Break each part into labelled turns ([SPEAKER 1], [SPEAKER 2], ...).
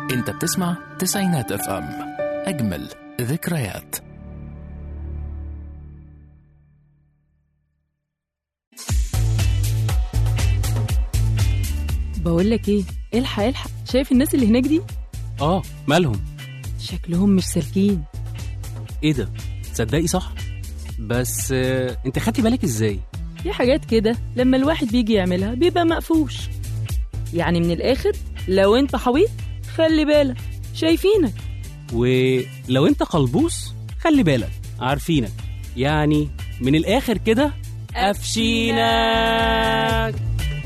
[SPEAKER 1] انت بتسمع تسعينات اف ام اجمل ذكريات
[SPEAKER 2] بقول لك ايه الحق الحق شايف الناس اللي هناك دي
[SPEAKER 3] اه مالهم
[SPEAKER 2] شكلهم مش سالكين
[SPEAKER 3] ايه ده تصدقي صح بس آه، انت خدتي بالك ازاي
[SPEAKER 2] في حاجات كده لما الواحد بيجي يعملها بيبقى مقفوش يعني من الاخر لو انت حويط خلي بالك شايفينك
[SPEAKER 3] ولو انت قلبوس خلي بالك عارفينك يعني من الاخر كده قفشينك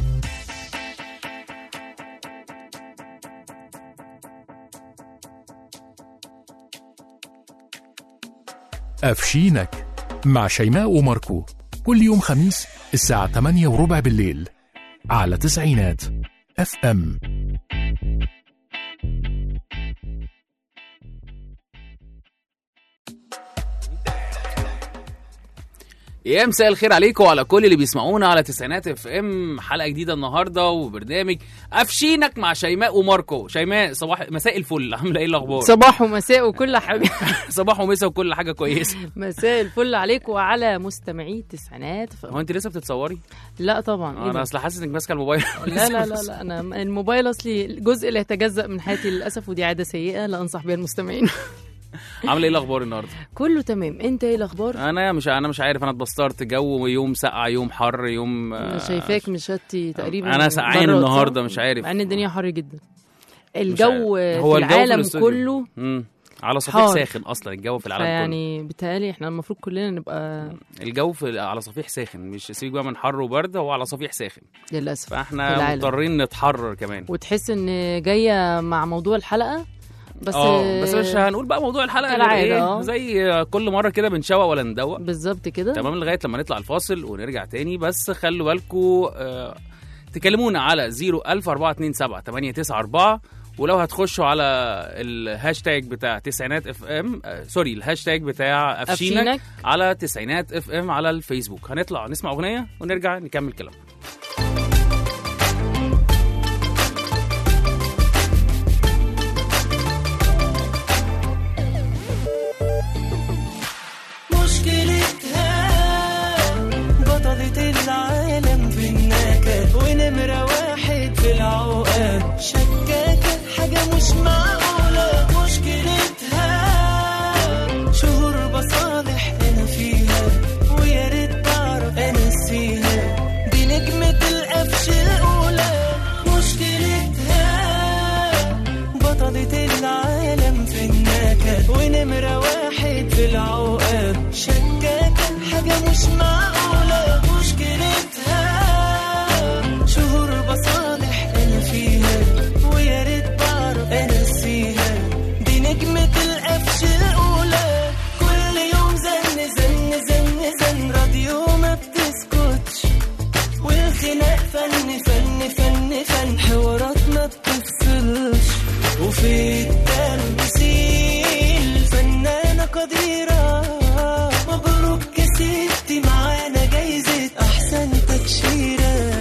[SPEAKER 1] أفشينك مع شيماء وماركو كل يوم خميس الساعة 8 وربع بالليل على تسعينات اف ام
[SPEAKER 3] يا مساء الخير عليكم وعلى كل اللي بيسمعونا على تسعينات اف ام حلقه جديده النهارده وبرنامج قفشينك مع شيماء وماركو شيماء صباح مساء الفل عامله ايه الاخبار
[SPEAKER 2] صباح ومساء وكل حاجه
[SPEAKER 3] صباح ومساء وكل حاجه كويسه
[SPEAKER 2] مساء الفل عليكم وعلى مستمعي التسعينات ف...
[SPEAKER 3] هو انت لسه بتصوري
[SPEAKER 2] لا طبعا إيه
[SPEAKER 3] انا
[SPEAKER 2] ده؟
[SPEAKER 3] اصل حاسس انك ماسكه الموبايل
[SPEAKER 2] لا لا لا لا انا الموبايل اصلي الجزء اللي يتجزأ من حياتي للاسف ودي عاده سيئه لا انصح بيها المستمعين
[SPEAKER 3] عامله ايه الاخبار النهارده
[SPEAKER 2] كله تمام انت ايه الاخبار
[SPEAKER 3] انا مش انا مش عارف انا اتبسترت جو يوم سقع يوم حر يوم
[SPEAKER 2] انا
[SPEAKER 3] آه،
[SPEAKER 2] شايفاك مشتي تقريبا
[SPEAKER 3] انا سقعان
[SPEAKER 2] بره
[SPEAKER 3] النهارده
[SPEAKER 2] صح؟
[SPEAKER 3] مش عارف
[SPEAKER 2] مع ان الدنيا حر جدا
[SPEAKER 3] مش
[SPEAKER 2] الجو
[SPEAKER 3] عارف. هو
[SPEAKER 2] في
[SPEAKER 3] الجو
[SPEAKER 2] العالم
[SPEAKER 3] الاستوديو.
[SPEAKER 2] كله
[SPEAKER 3] مم. على صفيح
[SPEAKER 2] حار.
[SPEAKER 3] ساخن اصلا الجو في العالم كله
[SPEAKER 2] فيعني بيتهيألي احنا المفروض كلنا نبقى
[SPEAKER 3] الجو في على صفيح ساخن مش سيبك بقى من حر وبرد هو على صفيح ساخن
[SPEAKER 2] للاسف في
[SPEAKER 3] فاحنا
[SPEAKER 2] العالم.
[SPEAKER 3] مضطرين نتحرر كمان
[SPEAKER 2] وتحس ان جايه مع موضوع الحلقه بس
[SPEAKER 3] اه بس مش هنقول بقى موضوع الحلقه غير
[SPEAKER 2] كالعادة،
[SPEAKER 3] ايه
[SPEAKER 2] اه.
[SPEAKER 3] زي كل مره كده بنشوق ولا ندوق
[SPEAKER 2] بالظبط كده
[SPEAKER 3] تمام لغايه لما نطلع الفاصل ونرجع تاني بس خلوا بالكم آه تكلمونا على 01427 894 ولو هتخشوا على الهاشتاج بتاع تسعينات اف ام آه سوري الهاشتاج بتاع افشينك
[SPEAKER 2] أفشينك.
[SPEAKER 3] على تسعينات اف ام على الفيسبوك هنطلع نسمع اغنيه ونرجع نكمل كلام
[SPEAKER 4] مشكلتها بطلة العالم في النكد ونمرة واحد في العقد شكاكة حاجة مش معقولة مشكلتها شهور بصالح أنا فيها ويا ريت تعرف أنسيها دي نجمة القفش الأولى مشكلتها بطلة العالم في النكد ونمرة واحد في العقد شكاكة حاجة مش معقولة مشكلتها شهور بصالح أنا فيها ويا ريت بعرف أنسيها دي نجمة القفش الأولى كل يوم زن زن زن زن راديو ما بتسكتش والخناق فن فن فن فن حوارات ما بتفصلش وفي التمثيل فنانة قديرة مبروك كسبتي معانا جايزة أحسن تكشيرة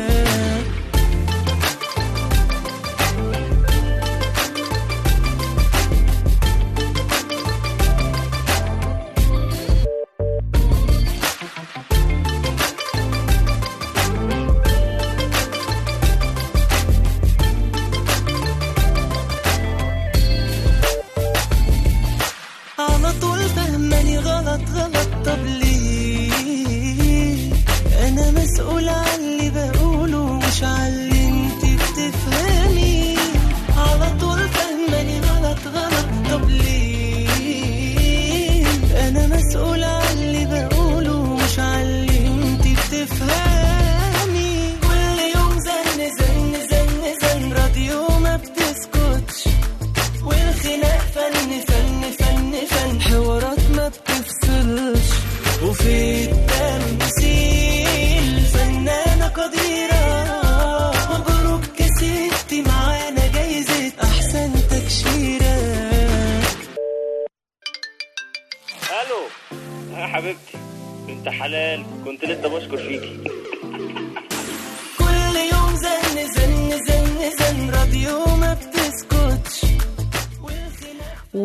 [SPEAKER 4] على طول فهماني غلط غلط طب ليه انا مسؤول عن اللي بقوله مش عن اللي انت بتفهمي على طول فهماني غلط غلط طب ليه انا مسؤول عن اللي بقوله مش عن اللي انت بتفهمي كل يوم زن زن زن زن راديو ما بتسكتش والخناق فن فن فن فن حوارات ما بتفصلش وفي التمثيل فنانة قديرة مبروك كسبتي معانا جايزة أحسن تكشيرة
[SPEAKER 5] الو يا حبيبتي بنت حلال كنت لسه بشكر فيكي
[SPEAKER 4] كل يوم زن زن زن زن راديو ما بتسكتش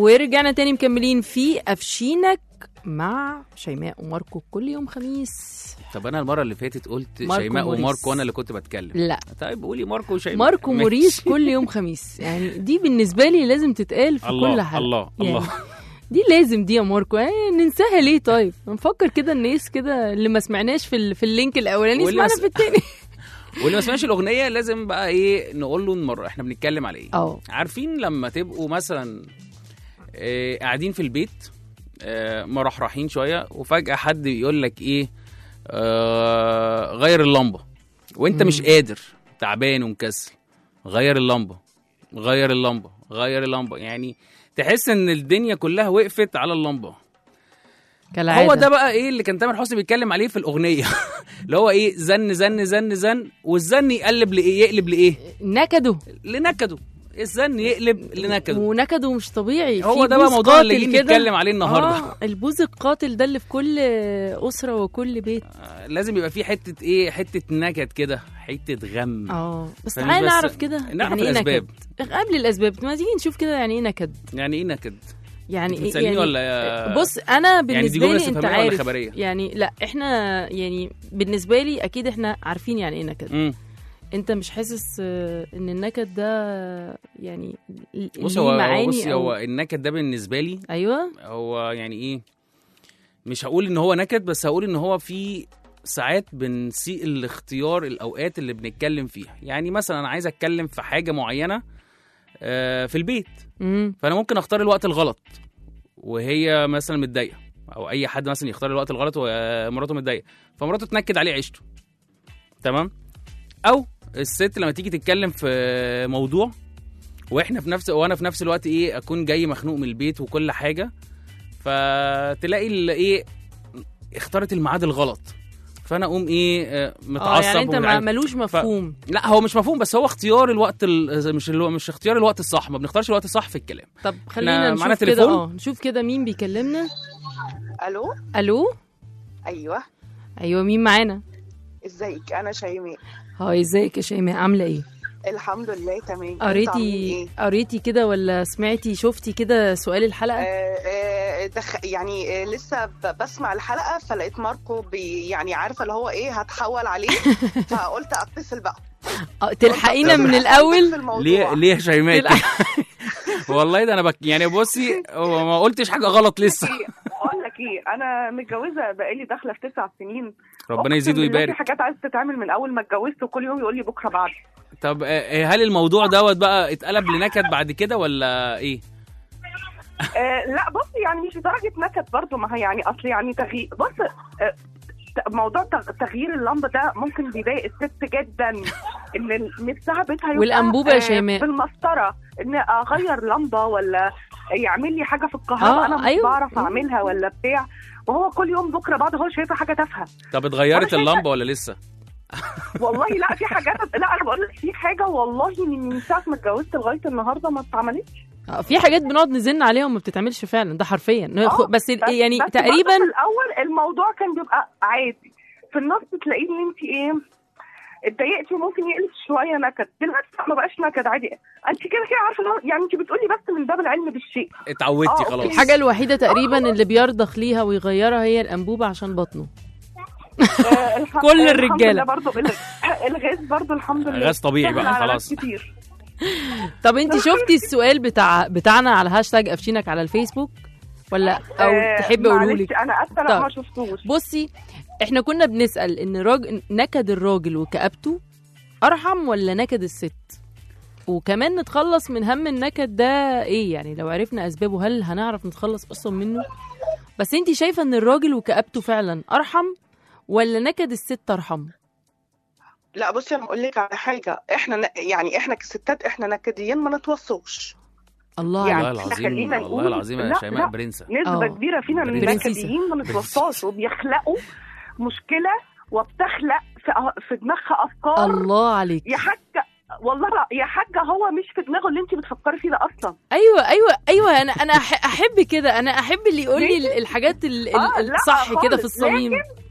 [SPEAKER 2] ورجعنا تاني مكملين في أفشينك مع شيماء وماركو كل يوم خميس
[SPEAKER 3] طب انا المره اللي فاتت قلت
[SPEAKER 2] ماركو
[SPEAKER 3] شيماء
[SPEAKER 2] موريس.
[SPEAKER 3] وماركو انا اللي كنت بتكلم
[SPEAKER 2] لا
[SPEAKER 3] طيب قولي ماركو وشيماء
[SPEAKER 2] ماركو
[SPEAKER 3] ماشي.
[SPEAKER 2] موريس كل يوم خميس يعني دي بالنسبة لي لازم تتقال في
[SPEAKER 3] الله
[SPEAKER 2] كل حلقة
[SPEAKER 3] الله
[SPEAKER 2] يعني
[SPEAKER 3] الله
[SPEAKER 2] دي لازم دي يا ماركو يعني ننساها ليه طيب نفكر كده الناس كده اللي ما سمعناش في, ال... في اللينك الاولاني
[SPEAKER 3] واللي
[SPEAKER 2] يسمعنا
[SPEAKER 3] مس-
[SPEAKER 2] في التاني
[SPEAKER 3] واللي ما سمعش الاغنيه لازم بقى ايه نقول له المره احنا بنتكلم على ايه
[SPEAKER 2] اه
[SPEAKER 3] عارفين لما تبقوا مثلا آه، قاعدين في البيت آه، مرحرحين شويه وفجاه حد يقول لك ايه آه، غير اللمبه وانت
[SPEAKER 2] مم.
[SPEAKER 3] مش قادر تعبان ومكسل غير اللمبه غير اللمبه غير اللمبه يعني تحس ان الدنيا كلها وقفت على اللمبه
[SPEAKER 2] كالعادة
[SPEAKER 3] هو ده بقى ايه اللي كان تامر حسني بيتكلم عليه في الاغنيه اللي هو ايه زن زن زن زن والزن يقلب لايه يقلب لايه
[SPEAKER 2] نكدوا
[SPEAKER 3] لنكده الزن يقلب لنكده
[SPEAKER 2] ونكدوا مش طبيعي
[SPEAKER 3] هو
[SPEAKER 2] في
[SPEAKER 3] ده بقى
[SPEAKER 2] بوز
[SPEAKER 3] موضوع اللي
[SPEAKER 2] قاتل
[SPEAKER 3] جايين
[SPEAKER 2] كده.
[SPEAKER 3] نتكلم عليه النهارده
[SPEAKER 2] اه البوز القاتل ده اللي في كل اسره وكل بيت
[SPEAKER 3] آه، لازم يبقى في حته ايه حته نكد كده حته غم
[SPEAKER 2] اه بس
[SPEAKER 3] فاهمين
[SPEAKER 2] تعالى
[SPEAKER 3] بس-
[SPEAKER 2] نعرف كده
[SPEAKER 3] نعرف
[SPEAKER 2] يعني ايه
[SPEAKER 3] الأسباب.
[SPEAKER 2] نكد قبل الاسباب ما تيجي نشوف كده يعني ايه نكد
[SPEAKER 3] يعني ايه نكد
[SPEAKER 2] يعني
[SPEAKER 3] انت
[SPEAKER 2] ايه
[SPEAKER 3] بتسأليني
[SPEAKER 2] يعني
[SPEAKER 3] ولا يا-
[SPEAKER 2] بص انا
[SPEAKER 3] يعني دي
[SPEAKER 2] بالنسبه
[SPEAKER 3] جمله
[SPEAKER 2] لي انت
[SPEAKER 3] استفهاميه ولا
[SPEAKER 2] عارف
[SPEAKER 3] خبريه
[SPEAKER 2] يعني لا احنا يعني بالنسبه لي اكيد احنا عارفين يعني ايه نكد
[SPEAKER 3] امم
[SPEAKER 2] انت مش حاسس آه، ان النكد ده يعني
[SPEAKER 3] بص
[SPEAKER 2] ليه
[SPEAKER 3] هو
[SPEAKER 2] معاني
[SPEAKER 3] بص
[SPEAKER 2] أو-
[SPEAKER 3] هو النكد ده بالنسبه لي
[SPEAKER 2] ايوه
[SPEAKER 3] هو يعني ايه مش هقول ان هو نكد بس هقول ان هو في ساعات بنسيء الاختيار الاوقات اللي بنتكلم فيها يعني مثلا انا عايز اتكلم في حاجه معينه آه، في البيت
[SPEAKER 2] امم
[SPEAKER 3] فانا ممكن اختار الوقت الغلط وهي مثلا متضايقه او اي حد مثلا يختار الوقت الغلط ومراته متضايقه فمراته تنكد عليه عيشته تمام او الست لما تيجي تتكلم في موضوع واحنا في نفس وانا في نفس الوقت ايه اكون جاي مخنوق من البيت وكل حاجه فتلاقي ال- ايه اختارت الميعاد الغلط فانا اقوم ايه آه،
[SPEAKER 2] اه
[SPEAKER 3] متعصب
[SPEAKER 2] يعني انت ما
[SPEAKER 3] ومتعب.
[SPEAKER 2] ملوش مفهوم
[SPEAKER 3] لا هو مش مفهوم بس هو اختيار الوقت ال... مش الو... مش اختيار الوقت الصح ما بنختارش الوقت الصح في الكلام
[SPEAKER 2] طب خلينا
[SPEAKER 3] معانا
[SPEAKER 2] نشوف كده
[SPEAKER 3] تليفون؟
[SPEAKER 2] اه نشوف كده مين بيكلمنا
[SPEAKER 6] الو
[SPEAKER 2] الو
[SPEAKER 6] ايوه
[SPEAKER 2] ايوه مين معانا
[SPEAKER 6] ازيك انا شيماء
[SPEAKER 2] هاي ازيك يا شيماء عامله ايه
[SPEAKER 6] الحمد لله تمام انتوا عاملين
[SPEAKER 2] قريتي
[SPEAKER 6] ايه
[SPEAKER 2] قريتي كده ولا سمعتي شفتي كده سؤال الحلقه
[SPEAKER 6] آه آه دخ... يعني آه لسه ب... بسمع الحلقه فلقيت ماركو بي... يعني عارفه اللي هو ايه هتحول عليه فقلت اتصل بقى
[SPEAKER 2] اه تلحقينا
[SPEAKER 6] قلت
[SPEAKER 2] من
[SPEAKER 6] أتصل
[SPEAKER 2] الاول
[SPEAKER 6] في الموضوع.
[SPEAKER 3] ليه ليه يا شيماء
[SPEAKER 2] لا.
[SPEAKER 3] كده؟ والله ده انا بك يعني بصي هو ما قلتش حاجه غلط لسه
[SPEAKER 6] إيه، اقول لك ايه انا متجوزه بقالي داخله في تسع سنين
[SPEAKER 3] ربنا
[SPEAKER 6] أقسم
[SPEAKER 3] يزيد
[SPEAKER 6] بالله
[SPEAKER 3] ويبارك
[SPEAKER 6] في حاجات عايزه تتعمل من اول ما اتجوزت وكل يوم يقول لي بكره بعد
[SPEAKER 3] طب آه، هل الموضوع دوت بقى اتقلب لنكد بعد كده ولا ايه
[SPEAKER 6] آه لا بص يعني مش لدرجه نكد برضو ما هي يعني اصل يعني تغيير بص آه ت- موضوع تغ- تغيير اللمبه ده ممكن بيضايق الست جدا ان ال- نفسها بيتها يبقى
[SPEAKER 2] والأنبوبة يا
[SPEAKER 6] آه،
[SPEAKER 2] شيماء.
[SPEAKER 6] بالمسطره ان اغير لمبه ولا يعمل لي حاجه في الكهرباء
[SPEAKER 2] آه،
[SPEAKER 6] انا مش
[SPEAKER 2] أيوة.
[SPEAKER 6] بعرف اعملها ولا بتاع وهو كل يوم بكره بعد هو شايفها حاجه تافهه
[SPEAKER 3] طب اتغيرت
[SPEAKER 6] وأنا شايفة-
[SPEAKER 3] اللمبه ولا لسه
[SPEAKER 6] والله لا في حاجات لا انا بقول لك في حاجه والله من من ساعه ما اتجوزت لغايه النهارده ما اتعملتش
[SPEAKER 2] اه في حاجات بنقعد نزن عليها وما بتتعملش فعلا ده حرفيا
[SPEAKER 6] آه،
[SPEAKER 2] بس يعني
[SPEAKER 6] بس
[SPEAKER 2] تقريبا
[SPEAKER 6] برضه في الاول الموضوع كان بيبقى عادي في النص تلاقيه ان انت ايه اتضايقتي وممكن يقلب شويه نكد دلوقتي ما بقاش نكد عادي انت كده كده عارفه اللي هو- يعني انت بتقولي بس من باب العلم بالشيء
[SPEAKER 3] اتعودتي
[SPEAKER 6] آه،
[SPEAKER 3] خلاص
[SPEAKER 6] أوكي.
[SPEAKER 2] الحاجه الوحيده تقريبا اللي بيرضخ ليها ويغيرها هي الانبوبه عشان بطنه
[SPEAKER 6] آه، الح-
[SPEAKER 2] كل
[SPEAKER 6] الحمد
[SPEAKER 2] الرجالة.
[SPEAKER 6] لله برضه الغاز برضه الحمد لله
[SPEAKER 3] غاز طبيعي
[SPEAKER 6] سهل
[SPEAKER 3] بقى
[SPEAKER 6] على
[SPEAKER 3] خلاص
[SPEAKER 6] ناس كتير
[SPEAKER 2] طب انت شفتي السؤال بتاع بتاعنا على هاشتاج افشينك على الفيسبوك ولا او
[SPEAKER 6] آه،
[SPEAKER 2] تحبي اقوله
[SPEAKER 6] معلش،
[SPEAKER 2] لك
[SPEAKER 6] انا اسفه
[SPEAKER 2] طب.
[SPEAKER 6] لا ما شفتوش
[SPEAKER 2] بصي احنا كنا بنسال ان راجل نكد الراجل وكآبته ارحم ولا نكد الست وكمان نتخلص من هم النكد ده ايه يعني لو عرفنا اسبابه هل هنعرف نتخلص اصلا منه بس انت شايفه ان الراجل وكآبته فعلا ارحم ولا نكد الست ارحم
[SPEAKER 6] لا بصي انا اقول لك على حاجه احنا ن- يعني احنا كستات احنا نكديين ما نتوصوش
[SPEAKER 2] الله
[SPEAKER 6] يعني
[SPEAKER 3] والله
[SPEAKER 6] إحنا
[SPEAKER 3] العظيم
[SPEAKER 6] خلينا
[SPEAKER 3] والله
[SPEAKER 6] نقول-
[SPEAKER 3] العظيم يا
[SPEAKER 6] لا،
[SPEAKER 3] شيماء
[SPEAKER 6] لا.
[SPEAKER 3] برنسة
[SPEAKER 6] نسبة
[SPEAKER 2] آه.
[SPEAKER 6] كبيرة فينا من
[SPEAKER 2] برنسيسة.
[SPEAKER 6] النكديين ما نتوصاش وبيخلقوا مشكلة وبتخلق في, في دماغها أفكار
[SPEAKER 2] الله عليك
[SPEAKER 6] يا حاجة والله لا يا حاجة هو مش في دماغه اللي انت بتفكري فيه ده أصلا
[SPEAKER 2] ايوه ايوه ايوه انا انا أح- احب كده انا احب اللي يقول لي
[SPEAKER 6] ليه؟
[SPEAKER 2] الحاجات ال- ال-
[SPEAKER 6] آه، لا
[SPEAKER 2] الصح كده في
[SPEAKER 6] خالص.
[SPEAKER 2] الصميم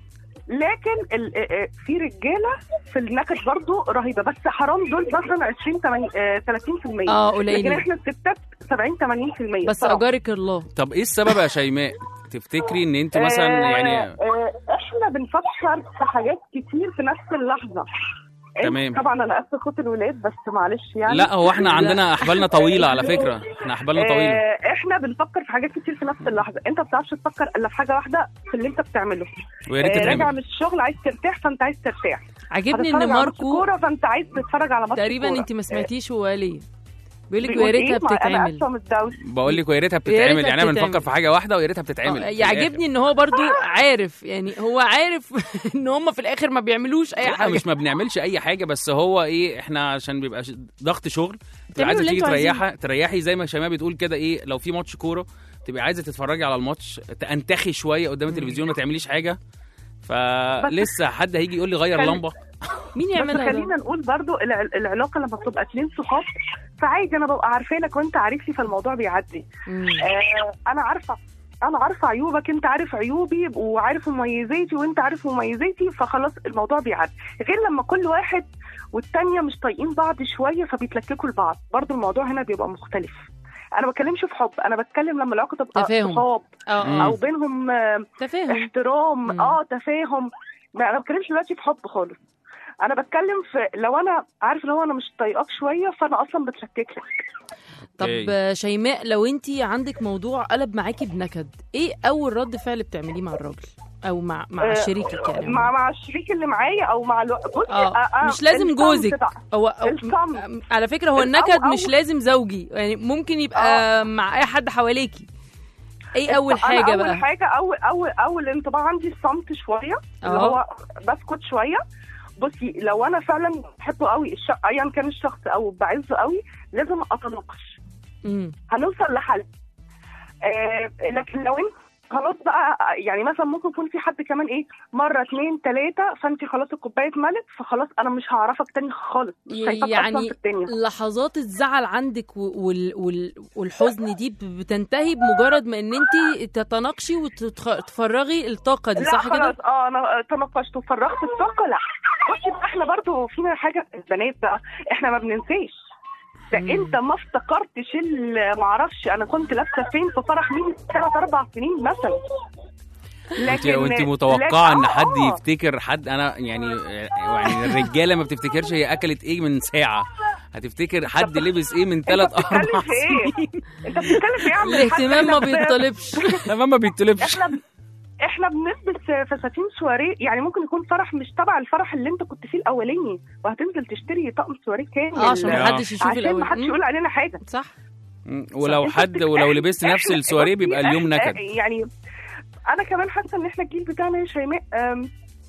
[SPEAKER 6] لكن ال- آه، آه، في رجالة في النكد برضه رهيبة بس حرام دول مثلا 20 80 آه، 30%
[SPEAKER 2] اه
[SPEAKER 6] لكن
[SPEAKER 2] قليلين
[SPEAKER 6] احنا الستات 70 80%
[SPEAKER 2] بس
[SPEAKER 6] صراحة.
[SPEAKER 2] اجارك الله
[SPEAKER 3] طب ايه السبب يا شيماء تفتكري ان انت مثلا
[SPEAKER 6] آه،
[SPEAKER 3] يعني
[SPEAKER 6] آه، احنا بنفكر في حاجات كتير في نفس اللحظه إيه،
[SPEAKER 3] تمام.
[SPEAKER 6] طبعا انا اسف صوت الولاد بس معلش يعني
[SPEAKER 3] لا هو احنا عندنا احبالنا طويله على فكره احنا احبالنا طويله
[SPEAKER 6] آه، احنا بنفكر في حاجات كتير في نفس اللحظه انت ما بتعرفش تفكر الا في حاجه واحده في اللي انت بتعمله
[SPEAKER 3] ويا ريت
[SPEAKER 6] آه، راجع
[SPEAKER 3] تتعمل
[SPEAKER 6] من الشغل عايز ترتاح فانت عايز ترتاح
[SPEAKER 2] عجبني
[SPEAKER 6] هتتفرج
[SPEAKER 2] ان
[SPEAKER 6] على ماتش
[SPEAKER 2] ماركو
[SPEAKER 6] كوره فانت عايز تتفرج على ماتش
[SPEAKER 2] تقريبا
[SPEAKER 6] كورة.
[SPEAKER 2] انت ما سمعتيش هو قال ايه بيقول لك
[SPEAKER 6] بيقول
[SPEAKER 2] ويا ريتها
[SPEAKER 6] إيه؟ ما انا
[SPEAKER 2] بتتعمل
[SPEAKER 6] اسفه متدوش
[SPEAKER 3] بقول لك ويا ريتها
[SPEAKER 2] يا
[SPEAKER 3] بتتعمل
[SPEAKER 2] ريتها
[SPEAKER 3] يعني انا
[SPEAKER 2] بتتعمل.
[SPEAKER 3] بنفكر في حاجه واحده ويا ريتها بتتعمل
[SPEAKER 2] آه،
[SPEAKER 3] في الآخر.
[SPEAKER 2] يعجبني ان هو برضو عارف يعني هو عارف ان هم في الاخر ما بيعملوش اي
[SPEAKER 3] احنا
[SPEAKER 2] حاجه
[SPEAKER 3] مش ما بنعملش اي حاجه بس هو ايه احنا عشان بيبقى ش- ضغط شغل تبقى
[SPEAKER 2] تعملوا
[SPEAKER 3] عايزه
[SPEAKER 2] اللي
[SPEAKER 3] تيجي
[SPEAKER 2] انتوا
[SPEAKER 3] تريحي تريحي زي ما شيماء بتقول كده ايه لو في ماتش كوره تبقى عايزه تتفرجي على الماتش تنتخي شويه قدام التلفزيون ما تعمليش حاجه فلسه حد هيجي يقول لي غير
[SPEAKER 6] خلي-
[SPEAKER 3] لمبه
[SPEAKER 2] مين
[SPEAKER 6] بس
[SPEAKER 2] يعملها ده؟
[SPEAKER 6] خلينا نقول برضو الع- العلاقه لما بتبقى اتنين صحاب فعادي انا ببقى عارفينك وانت عارفني فالموضوع بيعدي
[SPEAKER 2] مم.
[SPEAKER 6] آه انا عارفه انا عارفه عيوبك انت عارف عيوبي وعارف مميزاتي وانت عارف مميزاتي فخلاص الموضوع بيعدي غير لما كل واحد والتانية مش طايقين بعض شويه فبيتلككوا لبعض برضو الموضوع هنا بيبقى مختلف انا ما بتكلمش في حب انا بتكلم لما العلاقه تبقى
[SPEAKER 2] تفاهم.
[SPEAKER 6] صحاب
[SPEAKER 2] اه
[SPEAKER 3] مم.
[SPEAKER 2] اه
[SPEAKER 6] او بينهم آه،
[SPEAKER 2] تفاهم
[SPEAKER 6] احترام
[SPEAKER 2] مم.
[SPEAKER 6] اه تفاهم ما انا ما بتكلمش دلوقتي في حب خالص انا بتكلم في لو انا عارف لو انا مش طايقاك شويه فانا اصلا بتلكك لك
[SPEAKER 2] طب
[SPEAKER 3] أوكي.
[SPEAKER 2] آه، شيماء لو انت عندك موضوع قلب معاكي بنكد ايه اول رد فعل بتعمليه مع الراجل او مع مع
[SPEAKER 6] آه،
[SPEAKER 2] شريكك يعني
[SPEAKER 6] مع مع الشريك اللي معايا او مع الو... بصي
[SPEAKER 2] اه
[SPEAKER 6] آه،
[SPEAKER 2] مش لازم
[SPEAKER 6] الصمت
[SPEAKER 2] جوزك
[SPEAKER 6] ده.
[SPEAKER 2] هو أو
[SPEAKER 6] الصمت.
[SPEAKER 2] على فكره هو
[SPEAKER 6] أو-
[SPEAKER 2] النكد
[SPEAKER 6] أو-
[SPEAKER 2] مش لازم زوجي يعني ممكن يبقى مع اي حد حواليكي ايه اول
[SPEAKER 6] أنا
[SPEAKER 2] حاجه
[SPEAKER 6] اول
[SPEAKER 2] بقى
[SPEAKER 6] حاجه اول اول اول انطباع عندي الصمت شويه اللي
[SPEAKER 2] اه.
[SPEAKER 6] هو بسكت شويه بصي لو انا فعلا بحبه قوي الش... ايا كان الشخص او بعزه قوي لازم اتناقش
[SPEAKER 2] مم.
[SPEAKER 6] هنوصل لحل آه لكن لو انت خلاص بقى يعني مثلا ممكن يكون في حد كمان ايه مره اتنين تلاته فانت خلاص الكوبايه اتملت فخلاص انا مش هعرفك تاني خالص مش هيفكر
[SPEAKER 2] يعني
[SPEAKER 6] اصلا في الدنيا
[SPEAKER 2] لحظات الزعل عندك و- وال وال والحزن دي ب- بتنتهي بمجرد ما ان انت تتناقشي وتفرغي الطاقه دي
[SPEAKER 6] لا
[SPEAKER 2] صح كده
[SPEAKER 6] خلاص اه انا تناقشت وفرغت الطاقه لا بصي بقى احنا برضو فينا حاجه البنات بقى احنا ما بننساش ده
[SPEAKER 2] مم.
[SPEAKER 6] انت ما افتكرتش ال- ما اعرفش انا كنت لابسه فين في فرح مين ثلاث اربع سنين مثلا
[SPEAKER 3] انت وانت متوقعه
[SPEAKER 6] لكن-
[SPEAKER 3] ان
[SPEAKER 6] آه،
[SPEAKER 3] حد
[SPEAKER 6] آه.
[SPEAKER 3] يفتكر حد انا يعني يعني الرجاله ما بتفتكرش هي اكلت ايه من ساعه هتفتكر حد لبس ايه من ثلاث
[SPEAKER 6] بتتكلم
[SPEAKER 3] اربع
[SPEAKER 6] في ايه؟
[SPEAKER 3] سنين
[SPEAKER 6] انت بتتكلم في ايه يا عم
[SPEAKER 2] الاهتمام ما
[SPEAKER 6] احنا ب-
[SPEAKER 2] بيطلبش
[SPEAKER 3] تمام ما بيتطلبش
[SPEAKER 6] احنا ب- احنا بنلبس فساتين سواريه يعني ممكن يكون فرح مش تبع الفرح اللي انت كنت فيه الاولاني وهتنزل تشتري طقم سواريه كامل
[SPEAKER 2] اه عشان
[SPEAKER 3] آه.
[SPEAKER 2] محدش يشوف
[SPEAKER 6] عشان
[SPEAKER 2] الاول
[SPEAKER 6] ما حدش
[SPEAKER 2] مم.
[SPEAKER 6] يقول علينا حاجه
[SPEAKER 2] صح
[SPEAKER 3] مم. ولو
[SPEAKER 6] انت
[SPEAKER 3] حد
[SPEAKER 6] بتك-
[SPEAKER 3] ولو لبست نفس
[SPEAKER 6] احنا-
[SPEAKER 3] السواريه
[SPEAKER 6] بصي،
[SPEAKER 3] بيبقى اليوم
[SPEAKER 6] احنا-
[SPEAKER 3] نكد
[SPEAKER 6] يعني انا كمان حاسه ان احنا الجيل بتاعنا يا شيماء آم،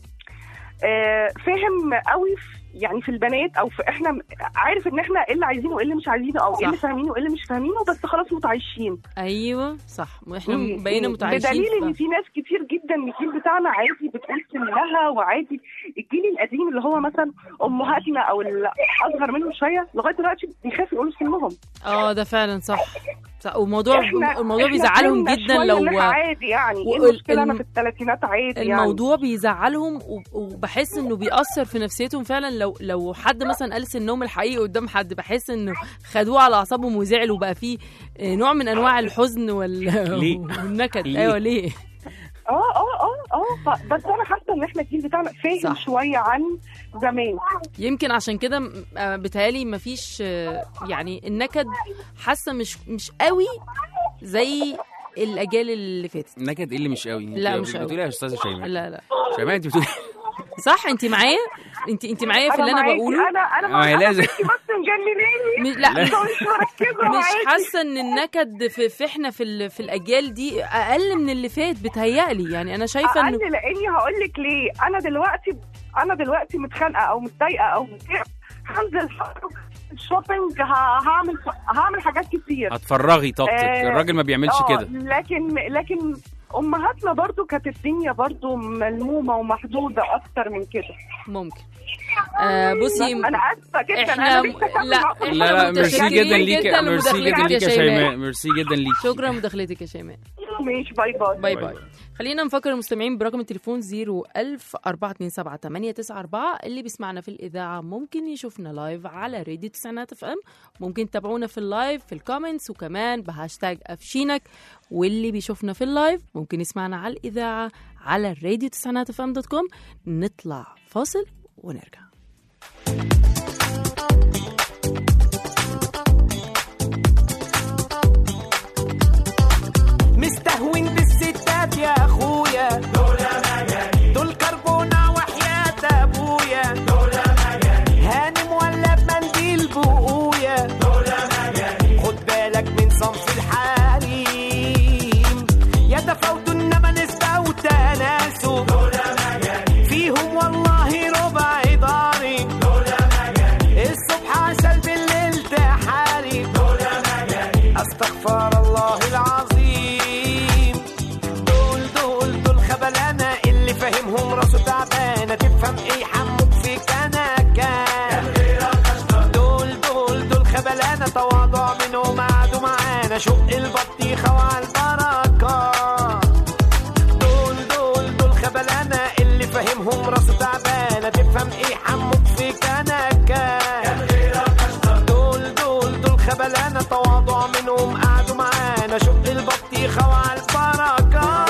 [SPEAKER 6] آه، فاهم قوي في- يعني في البنات او في احنا عارف ان احنا ايه اللي عايزينه وايه اللي مش عايزينه او ايه اللي
[SPEAKER 2] صح.
[SPEAKER 6] فاهمينه وايه اللي مش فاهمينه بس خلاص متعايشين
[SPEAKER 2] ايوه صح احنا
[SPEAKER 6] مم.
[SPEAKER 2] بقينا
[SPEAKER 6] مم.
[SPEAKER 2] متعايشين
[SPEAKER 6] بدليل ان
[SPEAKER 2] في
[SPEAKER 6] في ناس كتير جدا من الجيل بتاعنا عادي بتقول سنها وعادي الجيل القديم اللي هو مثلا امهاتنا او الاصغر منهم شويه لغايه دلوقتي بيخافوا يقولوا سنهم
[SPEAKER 2] اه ده فعلا صح صح وموضوع
[SPEAKER 6] احنا
[SPEAKER 2] الموضوع
[SPEAKER 6] احنا
[SPEAKER 2] بيزعلهم
[SPEAKER 6] فهمنا
[SPEAKER 2] جدا
[SPEAKER 6] شوية
[SPEAKER 2] لو
[SPEAKER 6] إن إحنا عادي يعني ايه
[SPEAKER 2] وال-
[SPEAKER 6] المشكله انا
[SPEAKER 2] الم-
[SPEAKER 6] في الثلاثينات عادي يعني
[SPEAKER 2] الموضوع بيزعلهم و- وبحس انه بيأثر في نفسيتهم فعلا لو لو حد مثلا قال سنهم الحقيقي قدام حد بحس انه خدوه على اعصابهم وزعلوا وبقى فيه آه، نوع من انواع الحزن وال...
[SPEAKER 3] ليه؟
[SPEAKER 2] والنكد
[SPEAKER 3] ليه؟
[SPEAKER 2] ايوه ليه
[SPEAKER 6] اه اه اه اه ف- بس انا حاسه ان احنا الجيل بتاعنا فاهم
[SPEAKER 2] صح.
[SPEAKER 6] شويه عن زمان
[SPEAKER 2] يمكن عشان كده م- آه، بيتهيألي مفيش آه، يعني النكد حاسه مش مش قوي زي الاجيال اللي فاتت
[SPEAKER 3] نكد ايه اللي مش قوي
[SPEAKER 2] لا،
[SPEAKER 3] انت
[SPEAKER 2] مش قوي.
[SPEAKER 3] بتقولي يا استاذه شيماء
[SPEAKER 2] لا لا
[SPEAKER 3] شيماء انت بتقولي
[SPEAKER 2] صح انت معايا انت انت معايا في اللي انا
[SPEAKER 6] معاكي.
[SPEAKER 2] بقوله
[SPEAKER 6] انا انا
[SPEAKER 3] ما هي
[SPEAKER 6] أنا
[SPEAKER 3] لازم.
[SPEAKER 6] بنتي بس مجنناني
[SPEAKER 2] مش لا
[SPEAKER 3] لا.
[SPEAKER 2] مش
[SPEAKER 6] مش مركزه
[SPEAKER 2] مش
[SPEAKER 6] معاكي.
[SPEAKER 2] حاسه ان النكد في, في احنا في ال- في الاجيال دي اقل من اللي فات بتهيألي يعني انا شايفه انه
[SPEAKER 6] اقل لاني هقول لك ليه انا دلوقتي انا دلوقتي متخانقه او متضايقه او متضايقه هنزل شوبينج هعمل هعمل حاجات كتير
[SPEAKER 3] هتفرغي طاقتك
[SPEAKER 6] آه،
[SPEAKER 3] الراجل ما بيعملش
[SPEAKER 6] آه،
[SPEAKER 3] كده
[SPEAKER 6] لكن لكن امهاتنا برضو كانت الدنيا برضو ملمومه ومحدوده اكتر من كده
[SPEAKER 2] ممكن آه بصي
[SPEAKER 6] انا اسفه جدا
[SPEAKER 2] احنا
[SPEAKER 6] انا نفسي أكمل
[SPEAKER 2] لا
[SPEAKER 6] معاكم.
[SPEAKER 3] لا لا ميرسي
[SPEAKER 2] متشكرين
[SPEAKER 3] جدا ليك
[SPEAKER 2] جداً
[SPEAKER 3] ميرسي جدا
[SPEAKER 2] لمداخلتك
[SPEAKER 3] ليك
[SPEAKER 2] يا
[SPEAKER 3] يا
[SPEAKER 2] شيماء.
[SPEAKER 3] شيماء ميرسي جدا ليك
[SPEAKER 2] شكرا لمداخلتك يا شيماء
[SPEAKER 6] ماشي باي باي
[SPEAKER 2] باي
[SPEAKER 3] باي
[SPEAKER 2] باي خلينا نفكر المستمعين برقم التليفون 01000 427 894 اللي بيسمعنا في الإذاعة ممكن يشوفنا لايف على راديو تسعينات اف ام ممكن تتابعونا في اللايف في الكومنتس وكمان بهاشتاج أفشينك واللي بيشوفنا في اللايف ممكن يسمعنا على الإذاعة على الراديو تسعينات اف ام دوت كوم نطلع فاصل ونرجع
[SPEAKER 4] مستهون بالستات يا اخويا دول مجانين دول كربونة وحياة ابويا دول مجانين هانم ولا بمنديل بقويا دول مجانين خد بالك من صنف الحريم يا تفاوت انما نسبة وتناسب دول مجانين فيهم والله ربع ضارب دول مجانين الصبح عسل بالليل تحارب دول مجانين استغفر الله العظيم دول دول دول خبلانة اللي فاهمهم راسه تعبانة تفهم ايه حموك في كنكة دول دول دول خبلانة تواضع منهم قعدوا معانا شق البطيخة وعلى البركة دول دول دول خبلانة اللي فاهمهم راسه تعبانة تفهم ايه حموك في كنكة دول دول دول خبلانة تواضع منهم قعدوا معانا شق البطيخة وعلى البركة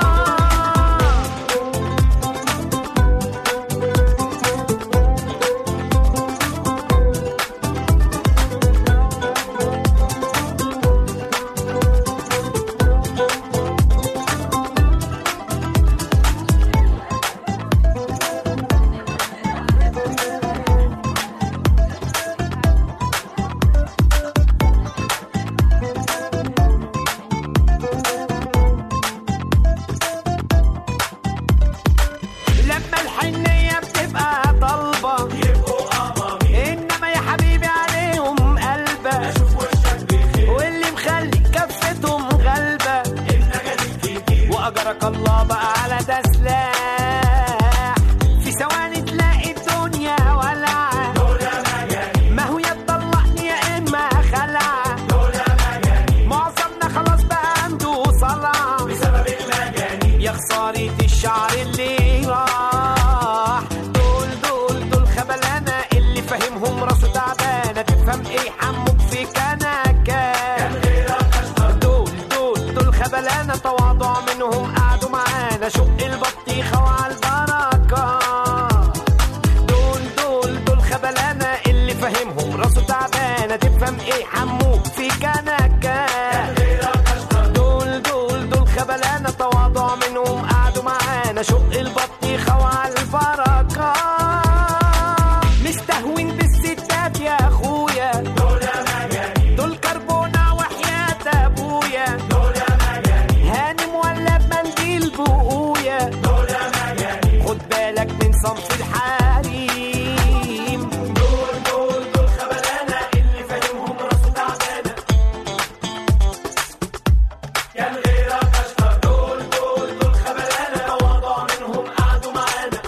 [SPEAKER 4] لما الحنية بتبقى طالبة إنما يا حبيبي عليهم قلبة واللي مخلي كفتهم غلبة وأجرك الله بقى على ده سلاح في ثواني تلاقي الدنيا ولعة ما هو يا تطلقني يا إما خلعة معظمنا خلاص بقى عنده صلعة بسبب المجانين يا خسارة الشعر اللي راح دول دول دول خبلانة اللي فاهمهم راسه تعبانة تفهم ايه حموك في كنكة دول دول دول خبلانة تواضع منهم قعدوا معانا شق البطيخة وعلى البركة دول دول دول خبلانة اللي فاهمهم راسه تعبانة تفهم ايه حموك في كنكة دول دول دول خبلانة تواضع منهم قعدوا معانا شق البطيخة وعلى البركة مستهون بالستات يا اخويا دول مجانين دول كربونة وحياة ابويا دول مجانين هانم ولا بمنديل بقويا دول مجانين خد بالك من صنف الحريم دول دول دول خبلانة اللي فاهمهم راسه تعبانة كان غيرك اشطر دول دول دول خبلانة تواضع منهم قعدوا معانا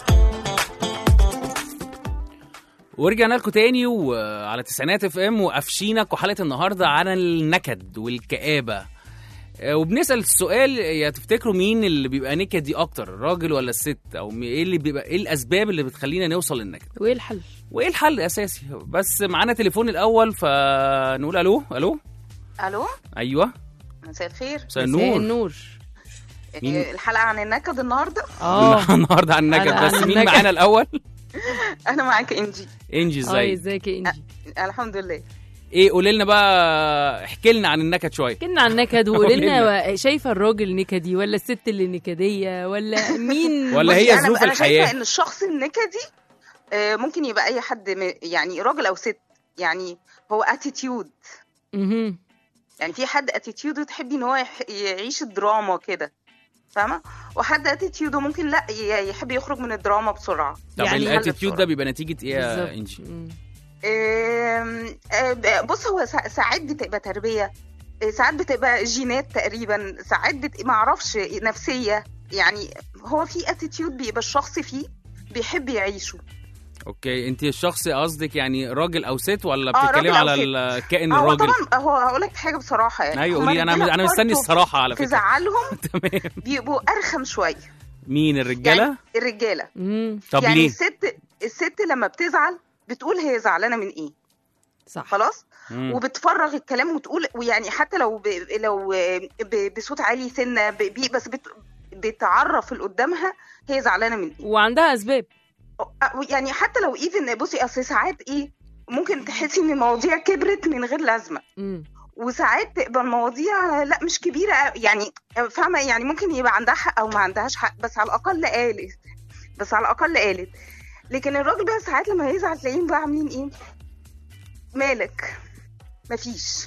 [SPEAKER 3] ورجعنا لكم تاني وعلى تسعينات اف ام وقفشينك وحلقه النهارده عن النكد والكآبه آه، وبنسال السؤال يا تفتكروا مين اللي بيبقى نكدي اكتر الراجل ولا الست او م- ايه اللي بيبقى ايه الاسباب اللي بتخلينا نوصل للنكد
[SPEAKER 2] وايه الحل؟
[SPEAKER 3] وايه الحل الاساسي بس معانا تليفون الاول فنقول الو الو
[SPEAKER 7] الو
[SPEAKER 3] ايوه
[SPEAKER 7] مساء الخير
[SPEAKER 3] مساء
[SPEAKER 2] مساء
[SPEAKER 3] النور
[SPEAKER 2] النور
[SPEAKER 3] مين؟
[SPEAKER 7] إيه، الحلقه عن النكد النهارده
[SPEAKER 2] اه
[SPEAKER 3] النهارده عن النكد
[SPEAKER 2] عن-
[SPEAKER 3] بس
[SPEAKER 2] عن
[SPEAKER 3] مين
[SPEAKER 2] النكد.
[SPEAKER 3] معانا الاول
[SPEAKER 7] انا معاك انجي
[SPEAKER 3] انجي
[SPEAKER 2] اه
[SPEAKER 3] ازاي
[SPEAKER 2] ازيك يا انجي
[SPEAKER 7] الحمد لله
[SPEAKER 3] ايه قولي لنا بقى احكي لنا عن النكد شويه
[SPEAKER 2] كنا عن نكد وقولي
[SPEAKER 3] قولي
[SPEAKER 2] لنا شايفه الراجل نكدي ولا الست اللي نكديه ولا مين
[SPEAKER 3] ولا هي
[SPEAKER 7] بصي،
[SPEAKER 3] ظروف
[SPEAKER 7] انا انا شايفه
[SPEAKER 3] الحياه
[SPEAKER 7] ان الشخص النكدي آه، ممكن يبقى اي حد م- يعني راجل او ست يعني هو اتيتيود
[SPEAKER 2] مهم.
[SPEAKER 7] يعني في حد اتيتيوده تحبي ان هو يح- يعيش الدراما كده فاهمه وحد اتيتيوده ممكن لا ي- يحب يخرج من الدراما بسرعه
[SPEAKER 3] طب
[SPEAKER 2] يعني
[SPEAKER 3] الاتيتيود ده بيبقى نتيجه ايه يا
[SPEAKER 2] بالظبط.
[SPEAKER 3] انجي
[SPEAKER 2] مم.
[SPEAKER 7] آم، آه، بص هو سا- ساعات بتبقى تربيه آه، ساعات بتبقى جينات تقريبا ساعات بت... ما اعرفش نفسيه يعني هو في اتيتيود بيبقى الشخص فيه بيحب يعيشه
[SPEAKER 3] اوكي انت الشخص قصدك يعني راجل او ست ولا
[SPEAKER 7] آه،
[SPEAKER 3] بتتكلمي
[SPEAKER 7] راجل أو
[SPEAKER 3] على
[SPEAKER 7] ست.
[SPEAKER 3] الكائن
[SPEAKER 7] هو
[SPEAKER 3] الراجل
[SPEAKER 7] طبعا هو هقول لك حاجه بصراحه يعني
[SPEAKER 3] ايوه
[SPEAKER 7] هما
[SPEAKER 3] قولي انا
[SPEAKER 7] الرجالة
[SPEAKER 3] انا مستني
[SPEAKER 7] برضه
[SPEAKER 3] الصراحه على فكره
[SPEAKER 7] تزعلهم
[SPEAKER 3] تمام
[SPEAKER 7] بيبقوا ارخم شويه
[SPEAKER 3] مين الرجاله
[SPEAKER 7] يعني الرجاله
[SPEAKER 2] مم.
[SPEAKER 3] طب
[SPEAKER 7] يعني
[SPEAKER 3] ليه
[SPEAKER 7] الست الست لما بتزعل بتقول هي زعلانه من ايه
[SPEAKER 2] صح
[SPEAKER 7] خلاص
[SPEAKER 3] مم.
[SPEAKER 7] وبتفرغ الكلام وتقول ويعني حتى لو ب... لو ب... بصوت عالي سنه ب... بي... بس بت... بتعرف اللي قدامها هي زعلانه من ايه
[SPEAKER 2] وعندها اسباب
[SPEAKER 7] أو- يعني حتى لو ايفن بصي اصل ساعات ايه ممكن تحسي ان المواضيع كبرت من غير لازمه
[SPEAKER 2] مم.
[SPEAKER 7] وساعات تبقى المواضيع لا مش كبيره أوي. يعني فاهمه يعني ممكن يبقى عندها حق او ما عندهاش حق بس على الاقل قالت بس على الاقل قالت لكن الراجل بقى ساعات لما يزعل تلاقيهم بقى عاملين ايه مالك مفيش